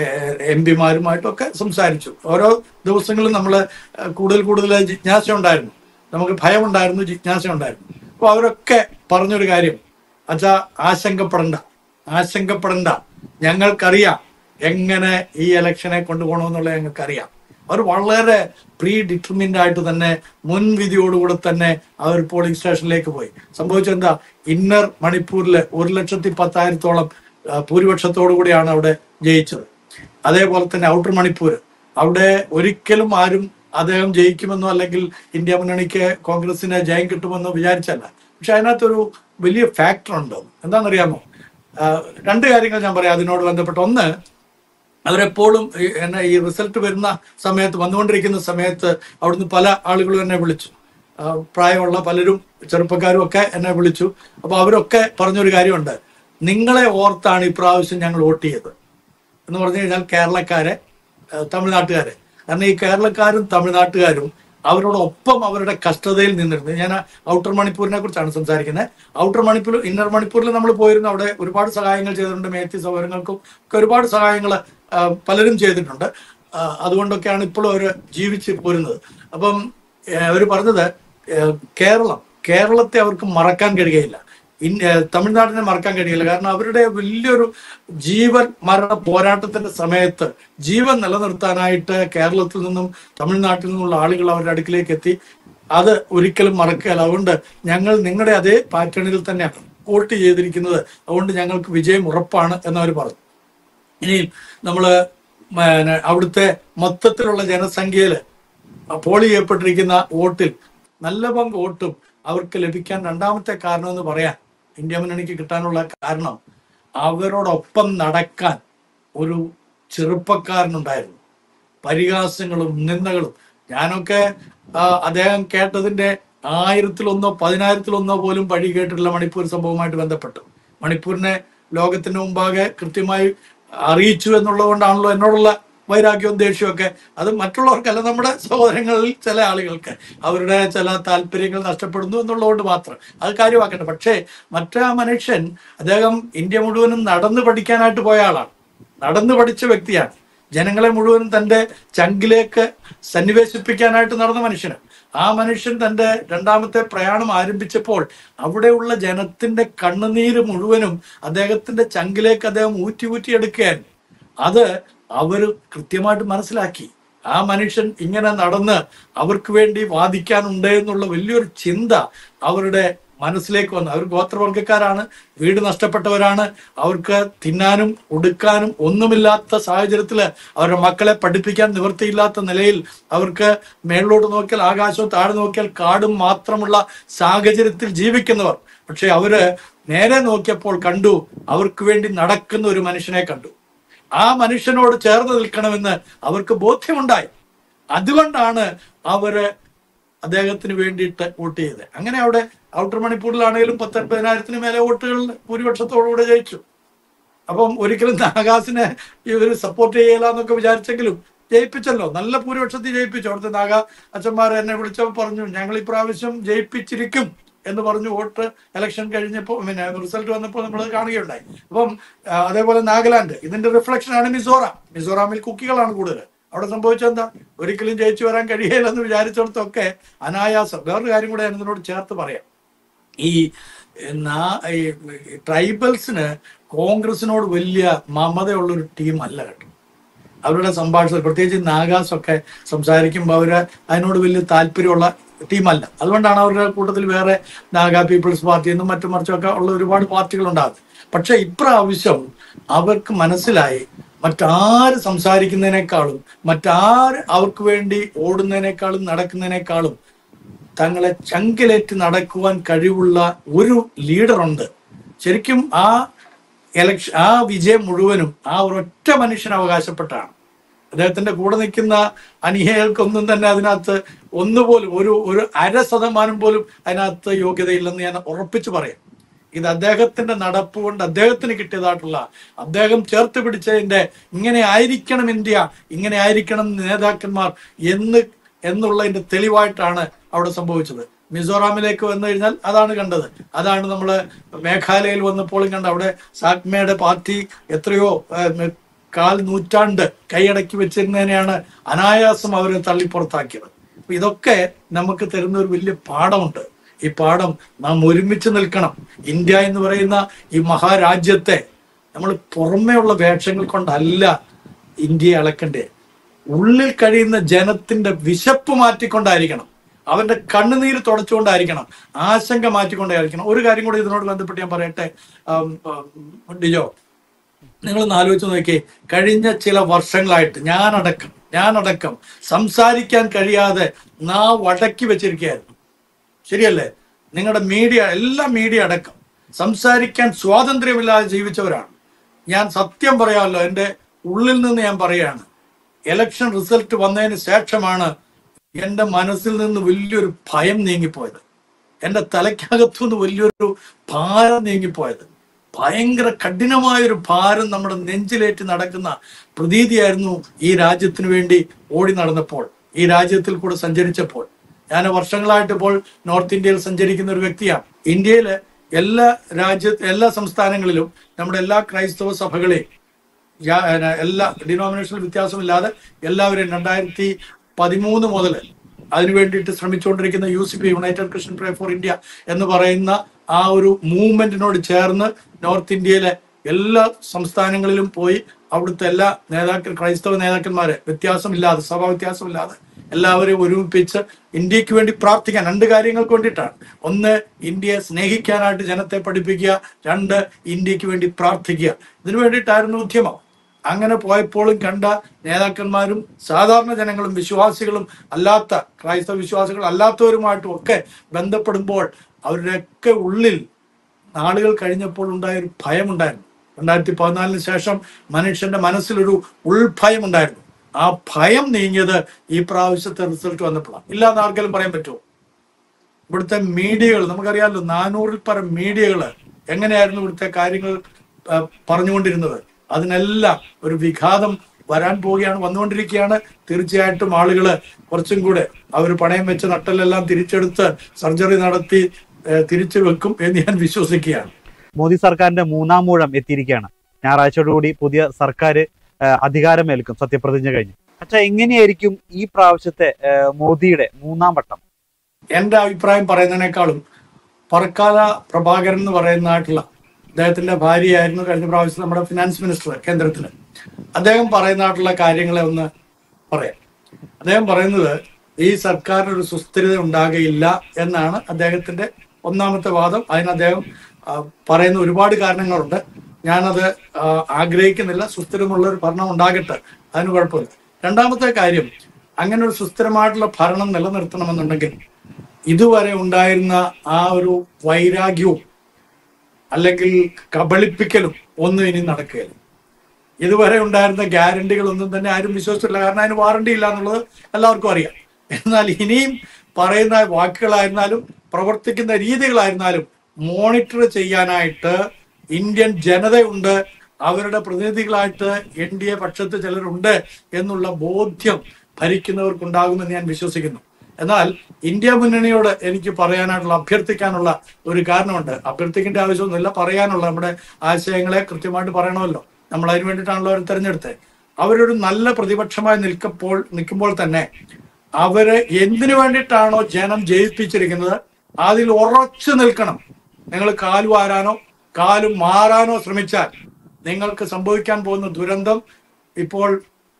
എം പിമാരുമായിട്ടൊക്കെ സംസാരിച്ചു ഓരോ ദിവസങ്ങളും നമ്മൾ കൂടുതൽ കൂടുതൽ ജിജ്ഞാസ ഉണ്ടായിരുന്നു നമുക്ക് ഭയമുണ്ടായിരുന്നു ജിജ്ഞാസ ഉണ്ടായിരുന്നു അപ്പൊ അവരൊക്കെ പറഞ്ഞൊരു കാര്യം അച്ഛാ ആശങ്കപ്പെടണ്ട ആശങ്കപ്പെടണ്ട ഞങ്ങൾക്കറിയാം എങ്ങനെ ഈ ഇലക്ഷനെ കൊണ്ടുപോകണമെന്നുള്ളത് ഞങ്ങൾക്കറിയാം അവർ വളരെ പ്രീ ഡിറ്റർമിൻഡ് ആയിട്ട് തന്നെ മുൻവിധിയോടുകൂടെ തന്നെ അവർ പോളിംഗ് സ്റ്റേഷനിലേക്ക് പോയി സംഭവിച്ചെന്താ ഇന്നർ മണിപ്പൂരിൽ ഒരു ലക്ഷത്തി പത്തായിരത്തോളം ആ, ഭൂരിപക്ഷത്തോടു കൂടിയാണ് അവിടെ ജയിച്ചത് അതേപോലെ തന്നെ ഔട്ടർ മണിപ്പൂർ അവിടെ ഒരിക്കലും ആരും അദ്ദേഹം ജയിക്കുമെന്നോ അല്ലെങ്കിൽ ഇന്ത്യ മുന്നണിക്ക് കോൺഗ്രസിന് ജയം കിട്ടുമെന്നോ വിചാരിച്ചല്ല പക്ഷെ അതിനകത്തൊരു വലിയ ഫാക്ടർ ഉണ്ട് എന്താണെന്നറിയാമോ ആ, രണ്ട് കാര്യങ്ങൾ ഞാൻ പറയാം അതിനോട് ബന്ധപ്പെട്ട് ഒന്ന് അവരെപ്പോഴും ഈ- എന്നെ ഈ റിസൾട്ട് വരുന്ന സമയത്ത് വന്നുകൊണ്ടിരിക്കുന്ന സമയത്ത് അവിടുന്ന് പല ആളുകളും എന്നെ വിളിച്ചു ആ, പ്രായമുള്ള പലരും ചെറുപ്പക്കാരും ഒക്കെ എന്നെ വിളിച്ചു അപ്പൊ അവരൊക്കെ പറഞ്ഞൊരു കാര്യമുണ്ട് നിങ്ങളെ ഓർത്താണ് ഇപ്രാവശ്യം ഞങ്ങൾ വോട്ട് ചെയ്തത് എന്ന് പറഞ്ഞു കഴിഞ്ഞാൽ കേരളക്കാരെ ആ, തമിഴ്നാട്ടുകാരെ കാരണം ഈ കേരളക്കാരും തമിഴ്നാട്ടുകാരും അവരോടൊപ്പം അവരുടെ കഷ്ടതയിൽ നിന്നിരുന്നു ഞാൻ ഔട്ടർ മണിപ്പൂരിനെ കുറിച്ചാണ് സംസാരിക്കുന്നത് ഔട്ടർ മണിപ്പൂർ ഇന്നർ മണിപ്പൂരിൽ നമ്മൾ പോയിരുന്നു അവിടെ ഒരുപാട് സഹായങ്ങൾ ചെയ്തിട്ടുണ്ട് മേത്തി സൗകര്യങ്ങൾക്കും ഒക്കെ ഒരുപാട് സഹായങ്ങൾ പലരും ചെയ്തിട്ടുണ്ട് ആ, അതുകൊണ്ടൊക്കെയാണ് ഇപ്പോഴും അവർ ജീവിച്ച് പോരുന്നത് അപ്പം അവർ പറഞ്ഞത് ഏഹ്, കേരളം കേരളത്തെ അവർക്ക് മറക്കാൻ കഴിയുകയില്ല ഇൻ- ഏഹ്, തമിഴ്നാടിനെ മറക്കാൻ കഴിയില്ല കാരണം അവരുടെ വലിയൊരു ജീവൻ മരണ പോരാട്ടത്തിന്റെ സമയത്ത് ജീവൻ നിലനിർത്താനായിട്ട് കേരളത്തിൽ നിന്നും തമിഴ്നാട്ടിൽ നിന്നുള്ള ആളുകൾ അവരുടെ അടുക്കിലേക്ക് എത്തി അത് ഒരിക്കലും മറക്കുകയില്ല അതുകൊണ്ട് ഞങ്ങൾ നിങ്ങളുടെ അതേ പാറ്റേണിൽ തന്നെയാണ് വോട്ട് ചെയ്തിരിക്കുന്നത് അതുകൊണ്ട് ഞങ്ങൾക്ക് വിജയം ഉറപ്പാണ് എന്നവർ പറഞ്ഞു ഇനി നമ്മള് പിന്നെ അവിടുത്തെ മൊത്തത്തിലുള്ള ജനസംഖ്യയില് പോൾ ചെയ്യപ്പെട്ടിരിക്കുന്ന വോട്ടിൽ നല്ല പങ്ക് വോട്ടും അവർക്ക് ലഭിക്കാൻ രണ്ടാമത്തെ കാരണം എന്ന് പറയാൻ ഇന്ത്യ മുന്നണിക്ക് കിട്ടാനുള്ള കാരണം അവരോടൊപ്പം നടക്കാൻ ഒരു ചെറുപ്പക്കാരനുണ്ടായിരുന്നു പരിഹാസങ്ങളും നിന്ദകളും ഞാനൊക്കെ ആ, അദ്ദേഹം കേട്ടതിന്റെ ആയിരത്തിലൊന്നോ പതിനായിരത്തിലൊന്നോ പോലും വഴി കേട്ടിട്ടുള്ള മണിപ്പൂർ സംഭവവുമായിട്ട് ബന്ധപ്പെട്ടു മണിപ്പൂരിനെ ലോകത്തിന് മുമ്പാകെ കൃത്യമായി അറിയിച്ചു എന്നുള്ളത് കൊണ്ടാണല്ലോ എന്നോടുള്ള വൈരാഗ്യവും ദേഷ്യവും ഒക്കെ അത് മറ്റുള്ളവർക്കല്ല നമ്മുടെ സഹോദരങ്ങളിൽ ചില ആളുകൾക്ക് അവരുടെ ചില താല്പര്യങ്ങൾ നഷ്ടപ്പെടുന്നു എന്നുള്ളതുകൊണ്ട് മാത്രം അത് കാര്യമാക്കട്ടെ പക്ഷേ മറ്റേ ആ മനുഷ്യൻ അദ്ദേഹം ഇന്ത്യ മുഴുവനും നടന്നു പഠിക്കാനായിട്ട് പോയ ആളാണ് നടന്നു പഠിച്ച വ്യക്തിയാണ് ജനങ്ങളെ മുഴുവനും തന്റെ ചങ്കിലേക്ക് സന്നിവേശിപ്പിക്കാനായിട്ട് നടന്ന മനുഷ്യന് ആ മനുഷ്യൻ തന്റെ രണ്ടാമത്തെ പ്രയാണം ആരംഭിച്ചപ്പോൾ അവിടെയുള്ള ജനത്തിന്റെ കണ്ണുനീര് മുഴുവനും അദ്ദേഹത്തിന്റെ ചങ്കിലേക്ക് അദ്ദേഹം ഊറ്റി ഊറ്റി എടുക്കുകയായിരുന്നു അത് അവർ കൃത്യമായിട്ട് മനസ്സിലാക്കി ആ മനുഷ്യൻ ഇങ്ങനെ നടന്ന് അവർക്ക് വേണ്ടി വാദിക്കാനുണ്ട് എന്നുള്ള വലിയൊരു ചിന്ത അവരുടെ മനസ്സിലേക്ക് വന്നു അവർ ഗോത്രവർഗക്കാരാണ് വീട് നഷ്ടപ്പെട്ടവരാണ് അവർക്ക് തിന്നാനും ഉടുക്കാനും ഒന്നുമില്ലാത്ത സാഹചര്യത്തിൽ അവരുടെ മക്കളെ പഠിപ്പിക്കാൻ നിവൃത്തിയില്ലാത്ത നിലയിൽ അവർക്ക് മേളിലോട്ട് നോക്കിയാൽ ആകാശവും താഴെ നോക്കിയാൽ കാടും മാത്രമുള്ള സാഹചര്യത്തിൽ ജീവിക്കുന്നവർ പക്ഷെ അവര് നേരെ നോക്കിയപ്പോൾ കണ്ടു അവർക്ക് വേണ്ടി നടക്കുന്ന ഒരു മനുഷ്യനെ കണ്ടു ആ മനുഷ്യനോട് ചേർന്ന് നിൽക്കണമെന്ന് അവർക്ക് ബോധ്യമുണ്ടായി അതുകൊണ്ടാണ് അവര് അദ്ദേഹത്തിന് വേണ്ടിയിട്ട് വോട്ട് ചെയ്തത് അങ്ങനെ അവിടെ ഔട്ടർ മണിപ്പൂരിലാണെങ്കിലും പത്തൊൻപതിനായിരത്തിന് മേലെ വോട്ടുകൾ ഭൂരിപക്ഷത്തോടുകൂടെ ജയിച്ചു അപ്പം ഒരിക്കലും നാഗാസിനെ ഇവർ സപ്പോർട്ട് ചെയ്യില്ല എന്നൊക്കെ വിചാരിച്ചെങ്കിലും ജയിപ്പിച്ചല്ലോ നല്ല ഭൂരിപക്ഷത്തിൽ ജയിപ്പിച്ചു അവിടുത്തെ നാഗ അച്ഛന്മാർ എന്നെ വിളിച്ചപ്പോൾ പറഞ്ഞു ഞങ്ങൾ ഇപ്രാവശ്യം ജയിപ്പിച്ചിരിക്കും എന്ന് പറഞ്ഞു വോട്ട് ഇലക്ഷൻ കഴിഞ്ഞപ്പോൾ പിന്നെ റിസൾട്ട് വന്നപ്പോൾ നമ്മൾ കാണുകയുണ്ടായി അപ്പം ആ, അതേപോലെ നാഗാലാൻഡ് ഇതിന്റെ റിഫ്ലക്ഷൻ ആണ് മിസോറാം മിസോറാമിൽ കുക്കികളാണ് കൂടുതൽ അവിടെ സംഭവിച്ചത് എന്താ ഒരിക്കലും ജയിച്ചു വരാൻ കഴിയില്ലെന്ന് വിചാരിച്ചിടത്തൊക്കെ അനായാസം വേറൊരു കാര്യം കൂടെ ഞാൻ ഇതിനോട് ചേർത്ത് പറയാം ഈ നാ- ഈ ട്രൈബൽസിന് കോൺഗ്രസിനോട് വലിയ മമതയുള്ളൊരു ടീം അല്ല കേട്ടോ അവരുടെ സംഭാഷണം പ്രത്യേകിച്ച് നാഗാസ് ഒക്കെ സംസാരിക്കുമ്പോൾ അവര് അതിനോട് വലിയ താല്പര്യമുള്ള ടീമല്ല അതുകൊണ്ടാണ് അവരുടെ കൂട്ടത്തിൽ വേറെ നാഗ പീപ്പിൾസ് പാർട്ടി എന്നും മറ്റും മറിച്ചൊക്കെ ഉള്ള ഒരുപാട് പാർട്ടികൾ ഉണ്ടാകും പക്ഷെ ഇപ്രാവശ്യം അവർക്ക് മനസ്സിലായി മറ്റാര് സംസാരിക്കുന്നതിനേക്കാളും മറ്റാര് അവർക്ക് വേണ്ടി ഓടുന്നതിനേക്കാളും നടക്കുന്നതിനേക്കാളും തങ്ങളെ ചങ്കിലേറ്റ് നടക്കുവാൻ കഴിവുള്ള ഒരു ലീഡറുണ്ട് ശരിക്കും ആ എലക്ഷൻ ആ വിജയം മുഴുവനും ആ ഒരൊറ്റ മനുഷ്യൻ അവകാശപ്പെട്ടാണ് അദ്ദേഹത്തിന്റെ കൂടെ നിൽക്കുന്ന അനുയായികൾക്കൊന്നും തന്നെ അതിനകത്ത് ഒന്നുപോലും ഒരു ഒരു അര ശതമാനം പോലും അതിനകത്ത് യോഗ്യതയില്ലെന്ന് ഞാൻ ഉറപ്പിച്ചു പറയാം ഇത് അദ്ദേഹത്തിന്റെ നടപ്പ് കൊണ്ട് അദ്ദേഹത്തിന് കിട്ടിയതായിട്ടുള്ള അദ്ദേഹം ചേർത്ത് പിടിച്ചതിന്റെ ഇങ്ങനെ ആയിരിക്കണം ഇന്ത്യ ഇങ്ങനെ ആയിരിക്കണം നേതാക്കന്മാർ എന്ന് എന്നുള്ളതിന്റെ തെളിവായിട്ടാണ് അവിടെ സംഭവിച്ചത് മിസോറാമിലേക്ക് വന്നു കഴിഞ്ഞാൽ അതാണ് കണ്ടത് അതാണ് നമ്മൾ മേഘാലയയിൽ വന്നപ്പോഴും കണ്ട അവിടെ സാഗ്മയുടെ പാർട്ടി എത്രയോ ഏഹ്, കാൽ നൂറ്റാണ്ട് കൈയടക്കി വെച്ചിരുന്നതിനെയാണ് അനായാസം അവരെ തള്ളി പുറത്താക്കിയത് അപ്പൊ ഇതൊക്കെ നമുക്ക് തരുന്ന ഒരു വലിയ പാഠമുണ്ട് ഈ പാഠം നാം ഒരുമിച്ച് നിൽക്കണം ഇന്ത്യ എന്ന് പറയുന്ന ഈ മഹാരാജ്യത്തെ നമ്മൾ പുറമേയുള്ള വേഷങ്ങൾ കൊണ്ടല്ല ഇന്ത്യയെ അളക്കണ്ടേ ഉള്ളിൽ കഴിയുന്ന ജനത്തിന്റെ വിശപ്പ് മാറ്റിക്കൊണ്ടായിരിക്കണം അവന്റെ കണ്ണുനീര് തുടച്ചുകൊണ്ടായിരിക്കണം ആശങ്ക മാറ്റിക്കൊണ്ടായിരിക്കണം ഒരു കാര്യം കൂടി ഇതിനോട് ബന്ധപ്പെട്ട് ഞാൻ പറയട്ടെ ആം, ആം, ഡിജോ നിങ്ങളൊന്ന് ആലോചിച്ച് നോക്കി കഴിഞ്ഞ ചില വർഷങ്ങളായിട്ട് ഞാനടക്കം ഞാനടക്കം സംസാരിക്കാൻ കഴിയാതെ നാവ് അടക്കി വെച്ചിരിക്കുകയായിരുന്നു ശരിയല്ലേ നിങ്ങളുടെ മീഡിയ എല്ലാ മീഡിയ അടക്കം സംസാരിക്കാൻ സ്വാതന്ത്ര്യമില്ലാതെ ജീവിച്ചവരാണ് ഞാൻ സത്യം പറയാമല്ലോ എൻ്റെ ഉള്ളിൽ നിന്ന് ഞാൻ പറയാണ് ഇലക്ഷൻ റിസൾട്ട് വന്നതിന് ശേഷമാണ് എൻ്റെ മനസ്സിൽ നിന്ന് വലിയൊരു ഭയം നീങ്ങിപ്പോയത് എൻ്റെ തലയ്ക്കകത്തുനിന്ന് വലിയൊരു ഭാരം നീങ്ങിപ്പോയത് ഭയങ്കര കഠിനമായൊരു ഭാരം നമ്മുടെ നെഞ്ചിലേറ്റ് നടക്കുന്ന പ്രതീതിയായിരുന്നു ഈ രാജ്യത്തിന് വേണ്ടി ഓടി നടന്നപ്പോൾ ഈ രാജ്യത്തിൽ കൂടെ സഞ്ചരിച്ചപ്പോൾ ഞാൻ വർഷങ്ങളായിട്ട് ഇപ്പോൾ നോർത്ത് ഇന്ത്യയിൽ സഞ്ചരിക്കുന്ന ഒരു വ്യക്തിയാണ് ഇന്ത്യയിലെ എല്ലാ രാജ്യ എല്ലാ സംസ്ഥാനങ്ങളിലും നമ്മുടെ എല്ലാ ക്രൈസ്തവ സഭകളെയും യാ- ഏ, എല്ലാ ഡിനോമിനേഷണൽ വ്യത്യാസമില്ലാതെ എല്ലാവരെയും രണ്ടായിരത്തി പതിമൂന്ന് മുതൽ അതിനു വേണ്ടിയിട്ട് ശ്രമിച്ചുകൊണ്ടിരിക്കുന്ന U C P united Christian pray for India എന്ന് പറയുന്ന ആ ഒരു മൂവ്മെന്റിനോട് ചേർന്ന് നോർത്ത് ഇന്ത്യയിലെ എല്ലാ സംസ്ഥാനങ്ങളിലും പോയി അവിടുത്തെ എല്ലാ നേതാക്കൾ ക്രൈസ്തവ നേതാക്കന്മാരെ വ്യത്യാസമില്ലാതെ സഭാ വ്യത്യാസമില്ലാതെ എല്ലാവരെയും ഒരുമിപ്പിച്ച് ഇന്ത്യക്ക് വേണ്ടി പ്രാർത്ഥിക്കാൻ രണ്ട് കാര്യങ്ങൾക്ക് വേണ്ടിയിട്ടാണ് ഒന്ന് ഇന്ത്യയെ സ്നേഹിക്കാനായിട്ട് ജനത്തെ പഠിപ്പിക്കുക രണ്ട് ഇന്ത്യക്ക് വേണ്ടി പ്രാർത്ഥിക്കുക ഇതിനു വേണ്ടിയിട്ടായിരുന്നു ഉദ്യമം അങ്ങനെ പോയപ്പോഴും കണ്ട നേതാക്കന്മാരും സാധാരണ ജനങ്ങളും വിശ്വാസികളും അല്ലാത്ത ക്രൈസ്തവ വിശ്വാസികൾ അല്ലാത്തവരുമായിട്ടും ഒക്കെ ബന്ധപ്പെടുമ്പോൾ അവരുടെയൊക്കെ ഉള്ളിൽ നാളുകൾ കഴിഞ്ഞപ്പോൾ ഉണ്ടായ ഒരു ഭയമുണ്ടായിരുന്നു രണ്ടായിരത്തി പതിനാലിന് ശേഷം മനുഷ്യന്റെ മനസ്സിലൊരു ഉൾഭയം ഉണ്ടായിരുന്നു ആ ഭയം നീങ്ങിയത് ഈ പ്രാവശ്യത്തെ റിസൾട്ട് വന്നപ്പോഴാണ് ഇല്ലാന്ന് ആർക്കെങ്കിലും പറയാൻ പറ്റുമോ ഇവിടുത്തെ മീഡിയകൾ നമുക്കറിയാമല്ലോ നാനൂറിൽ പരം മീഡിയകൾ എങ്ങനെയായിരുന്നു ഇവിടുത്തെ കാര്യങ്ങൾ ആ, പറഞ്ഞുകൊണ്ടിരുന്നത് അതിനെല്ലാം ഒരു വിഘാതം വരാൻ പോവുകയാണ് വന്നുകൊണ്ടിരിക്കുകയാണ് തീർച്ചയായിട്ടും ആളുകള് കുറച്ചും കൂടെ അവർ പണയം വെച്ച നട്ടലെല്ലാം തിരിച്ചെടുത്ത് സർജറി നടത്തി ആ, തിരിച്ചു വെക്കും എന്ന് ഞാൻ വിശ്വസിക്കുകയാണ് മോദി സർക്കാരിന്റെ മൂന്നാം മൂഴം എത്തിയിരിക്കുകയാണ് ഞായറാഴ്ചയോടുകൂടി പുതിയ സർക്കാർ അധികാരമേൽക്കും സത്യപ്രതിജ്ഞ കഴിഞ്ഞ് അച്ഛാ എങ്ങനെയായിരിക്കും ഈ പ്രാവശ്യത്തെ ആ, മോദിയുടെ മൂന്നാം വട്ടം എന്റെ അഭിപ്രായം പറയുന്നതിനേക്കാളും പറക്കാല പ്രഭാകരൻ എന്ന് പറയുന്നതായിട്ടുള്ള അദ്ദേഹത്തിന്റെ ഭാര്യയായിരുന്നു കഴിഞ്ഞ പ്രാവശ്യം നമ്മുടെ ഫിനാൻസ് മിനിസ്റ്റർ കേന്ദ്രത്തില് അദ്ദേഹം പറയുന്നതായിട്ടുള്ള കാര്യങ്ങളെ ഒന്ന് പറയാം അദ്ദേഹം പറയുന്നത് ഈ സർക്കാരിന് ഒരു സുസ്ഥിരത ഉണ്ടാകയില്ല എന്നാണ് അദ്ദേഹത്തിന്റെ ഒന്നാമത്തെ വാദം അതിന് അദ്ദേഹം ആ, പറയുന്ന ഒരുപാട് കാരണങ്ങളുണ്ട് ഞാനത് ആ, ആഗ്രഹിക്കുന്നില്ല സുസ്ഥിരമുള്ള ഒരു ഭരണം ഉണ്ടാകട്ടെ അതിന് കുഴപ്പമില്ല രണ്ടാമത്തെ കാര്യം അങ്ങനെ ഒരു സുസ്ഥിരമായിട്ടുള്ള ഭരണം നിലനിർത്തണമെന്നുണ്ടെങ്കിൽ ഇതുവരെ ഉണ്ടായിരുന്ന ആ ഒരു വൈരാഗ്യവും അല്ലെങ്കിൽ കബളിപ്പിക്കലും ഒന്നും ഇനി നടക്കുകയില്ല ഇതുവരെ ഉണ്ടായിരുന്ന ഗ്യാരണ്ടികളൊന്നും തന്നെ ആരും വിശ്വസിച്ചില്ല കാരണം അതിന് വാറണ്ടി ഇല്ല എന്നുള്ളത് എല്ലാവർക്കും അറിയാം എന്നാൽ ഇനിയും പറയുന്ന വാക്കുകളായിരുന്നാലും പ്രവർത്തിക്കുന്ന രീതികളായിരുന്നാലും മോണിറ്റർ ചെയ്യാനായിട്ട് ഇന്ത്യൻ ജനതയുണ്ട് അവരുടെ പ്രതിനിധികളായിട്ട് എൻ ഡി എ പക്ഷത്ത് ചിലരുണ്ട് എന്നുള്ള ബോധ്യം ഭരിക്കുന്നവർക്കുണ്ടാകുമെന്ന് ഞാൻ വിശ്വസിക്കുന്നു എന്നാൽ ഇന്ത്യ മുന്നണിയോട് എനിക്ക് പറയാനായിട്ടുള്ള അഭ്യർത്ഥിക്കാനുള്ള ഒരു കാരണമുണ്ട് അഭ്യർത്ഥിക്കേണ്ട ആവശ്യമൊന്നുമില്ല പറയാനുള്ള നമ്മുടെ ആശയങ്ങളെ കൃത്യമായിട്ട് പറയണമല്ലോ നമ്മൾ അതിന് വേണ്ടിയിട്ടാണല്ലോ അവർ തെരഞ്ഞെടുത്തത് അവരൊരു നല്ല പ്രതിപക്ഷമായി നിൽക്കപ്പോൾ നിൽക്കുമ്പോൾ തന്നെ അവര് എന്തിനു വേണ്ടിയിട്ടാണോ ജനം ജയിപ്പിച്ചിരിക്കുന്നത് അതിൽ ഉറച്ചു നിൽക്കണം നിങ്ങൾ കാല് വാരാനോ കാല് മാറാനോ ശ്രമിച്ചാൽ നിങ്ങൾക്ക് സംഭവിക്കാൻ പോകുന്ന ദുരന്തം ഇപ്പോൾ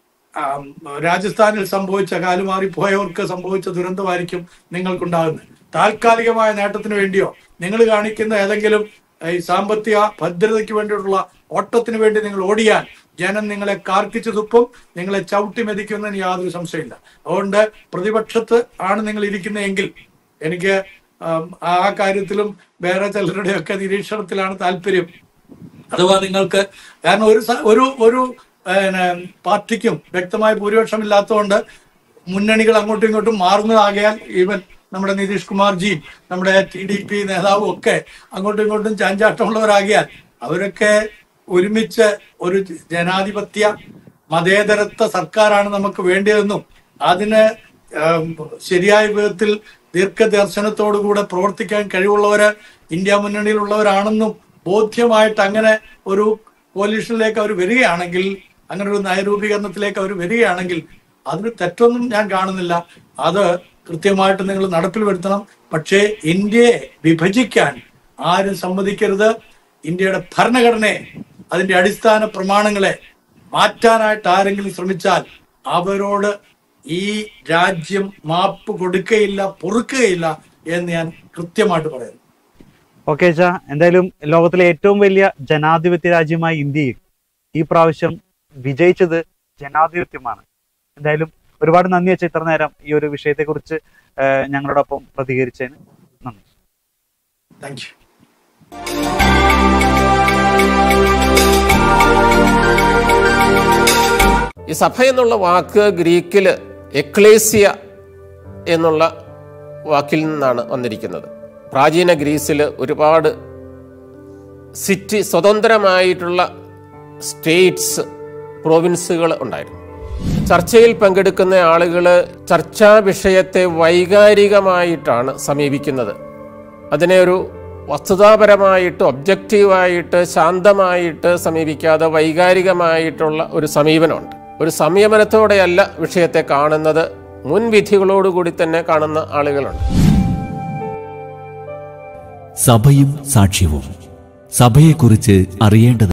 ആം, രാജസ്ഥാനിൽ സംഭവിച്ച കാലുമാറിപ്പോയവർക്ക് സംഭവിച്ച ദുരന്തമായിരിക്കും നിങ്ങൾക്കുണ്ടാകുന്നത് താൽക്കാലികമായ നേട്ടത്തിന് വേണ്ടിയോ നിങ്ങൾ കാണിക്കുന്ന ഏതെങ്കിലും ഈ സാമ്പത്തിക ഭദ്രതയ്ക്ക് വേണ്ടിയുള്ള ഓട്ടത്തിന് വേണ്ടി നിങ്ങൾ ഓടിയാൽ ജനം നിങ്ങളെ കാർക്കിച്ചു തുപ്പും നിങ്ങളെ ചവിട്ടി മെതിക്കുന്നതിന് യാതൊരു സംശയമില്ല അതുകൊണ്ട് പ്രതിപക്ഷത്ത് ആണ് നിങ്ങൾ ഇരിക്കുന്നതെങ്കിൽ എനിക്ക് ആം, ആ കാര്യത്തിലും വേറെ ചിലരുടെയൊക്കെ നിരീക്ഷണത്തിലാണ് താല്പര്യം അഥവാ നിങ്ങൾക്ക് കാരണം ഒരു സ- ഒരു ഒരു പിന്നെ, പാർട്ടിക്കും വ്യക്തമായ ഭൂരിപക്ഷം ഇല്ലാത്തതുകൊണ്ട് മുന്നണികൾ അങ്ങോട്ടും ഇങ്ങോട്ടും മാറുന്നതാകയാൽ ഈവൻ നമ്മുടെ നിതീഷ് കുമാർജിയും നമ്മുടെ ടി ഡി പി നേതാവും ഒക്കെ അങ്ങോട്ടും ഇങ്ങോട്ടും ചാഞ്ചാട്ടമുള്ളവരാകിയാൽ അവരൊക്കെ ഒരുമിച്ച് ഒരു ജനാധിപത്യ മതേതരത്വ സർക്കാരാണ് നമുക്ക് വേണ്ടിയതെന്നും അതിന് ആം, ശരിയായ വിധത്തിൽ ദീർഘദർശനത്തോടുകൂടെ പ്രവർത്തിക്കാൻ കഴിവുള്ളവര് ഇന്ത്യ മുന്നണിയിലുള്ളവരാണെന്നും ബോധ്യമായിട്ട് അങ്ങനെ ഒരു കോലീഷനിലേക്ക് അവർ വരികയാണെങ്കിൽ അങ്ങനെ ഒരു നയരൂപീകരണത്തിലേക്ക് അവർ വരികയാണെങ്കിൽ അതിന് തെറ്റൊന്നും ഞാൻ കാണുന്നില്ല അത് കൃത്യമായിട്ട് നിങ്ങൾ നടപ്പിൽ വരുത്തണം പക്ഷേ ഇന്ത്യയെ വിഭജിക്കാൻ ആരും സമ്മതിക്കരുത് ഇന്ത്യയുടെ ഭരണഘടനയെ അതിന്റെ അടിസ്ഥാന പ്രമാണങ്ങളെ മാറ്റാനായിട്ട് ആരെങ്കിലും ശ്രമിച്ചാൽ അവരോട് ഈ രാജ്യം മാപ്പ് കൊടുക്കുകയില്ല പൊറുക്കുകയില്ല എന്ന് ഞാൻ കൃത്യമായിട്ട് പറയുന്നു ഓക്കെ ചാ എന്തായാലും ലോകത്തിലെ ഏറ്റവും വലിയ ജനാധിപത്യ രാജ്യമായ ഇന്ത്യയിൽ ഈ പ്രാവശ്യം വിജയിച്ചത് ജനാധിപത്യമാണ് എന്തായാലും ഒരുപാട് നന്ദി വെച്ച ഇത്ര നേരം ഈ ഒരു വിഷയത്തെക്കുറിച്ച് ഏഹ്, ഞങ്ങളോടൊപ്പം പ്രതികരിച്ചതിന് നന്ദി താങ്ക് യു ഈ സഭ എന്നുള്ള വാക്ക് ഗ്രീക്കിൽ എക്ലേസിയ എന്നുള്ള വാക്കിൽ നിന്നാണ് വന്നിരിക്കുന്നത് പ്രാചീന ഗ്രീസിൽ ഒരുപാട് സിറ്റി സ്വതന്ത്രമായിട്ടുള്ള സ്റ്റേറ്റ്സ് പ്രൊവിൻസുകൾ ഉണ്ടായിരുന്നു ചർച്ചയിൽ പങ്കെടുക്കുന്ന ആളുകൾ ചർച്ചാ വിഷയത്തെ വൈകാരികമായിട്ടാണ് സമീപിക്കുന്നത് അതിനെ ഒരു വസ്തുതാപരമായിട്ട് ഒബ്ജക്റ്റീവായിട്ട് ശാന്തമായിട്ട് സമീപിക്കാതെ വൈകാരികമായിട്ടുള്ള ഒരു സമീപനമുണ്ട് ഒരു സംയമനത്തോടെയല്ല വിഷയത്തെ കാണുന്നത് മുൻവിധികളോടുകൂടി തന്നെ കാണുന്ന ആളുകളുണ്ട് സഭയും സാക്ഷ്യവും സഭയെക്കുറിച്ച് അറിയേണ്ടത്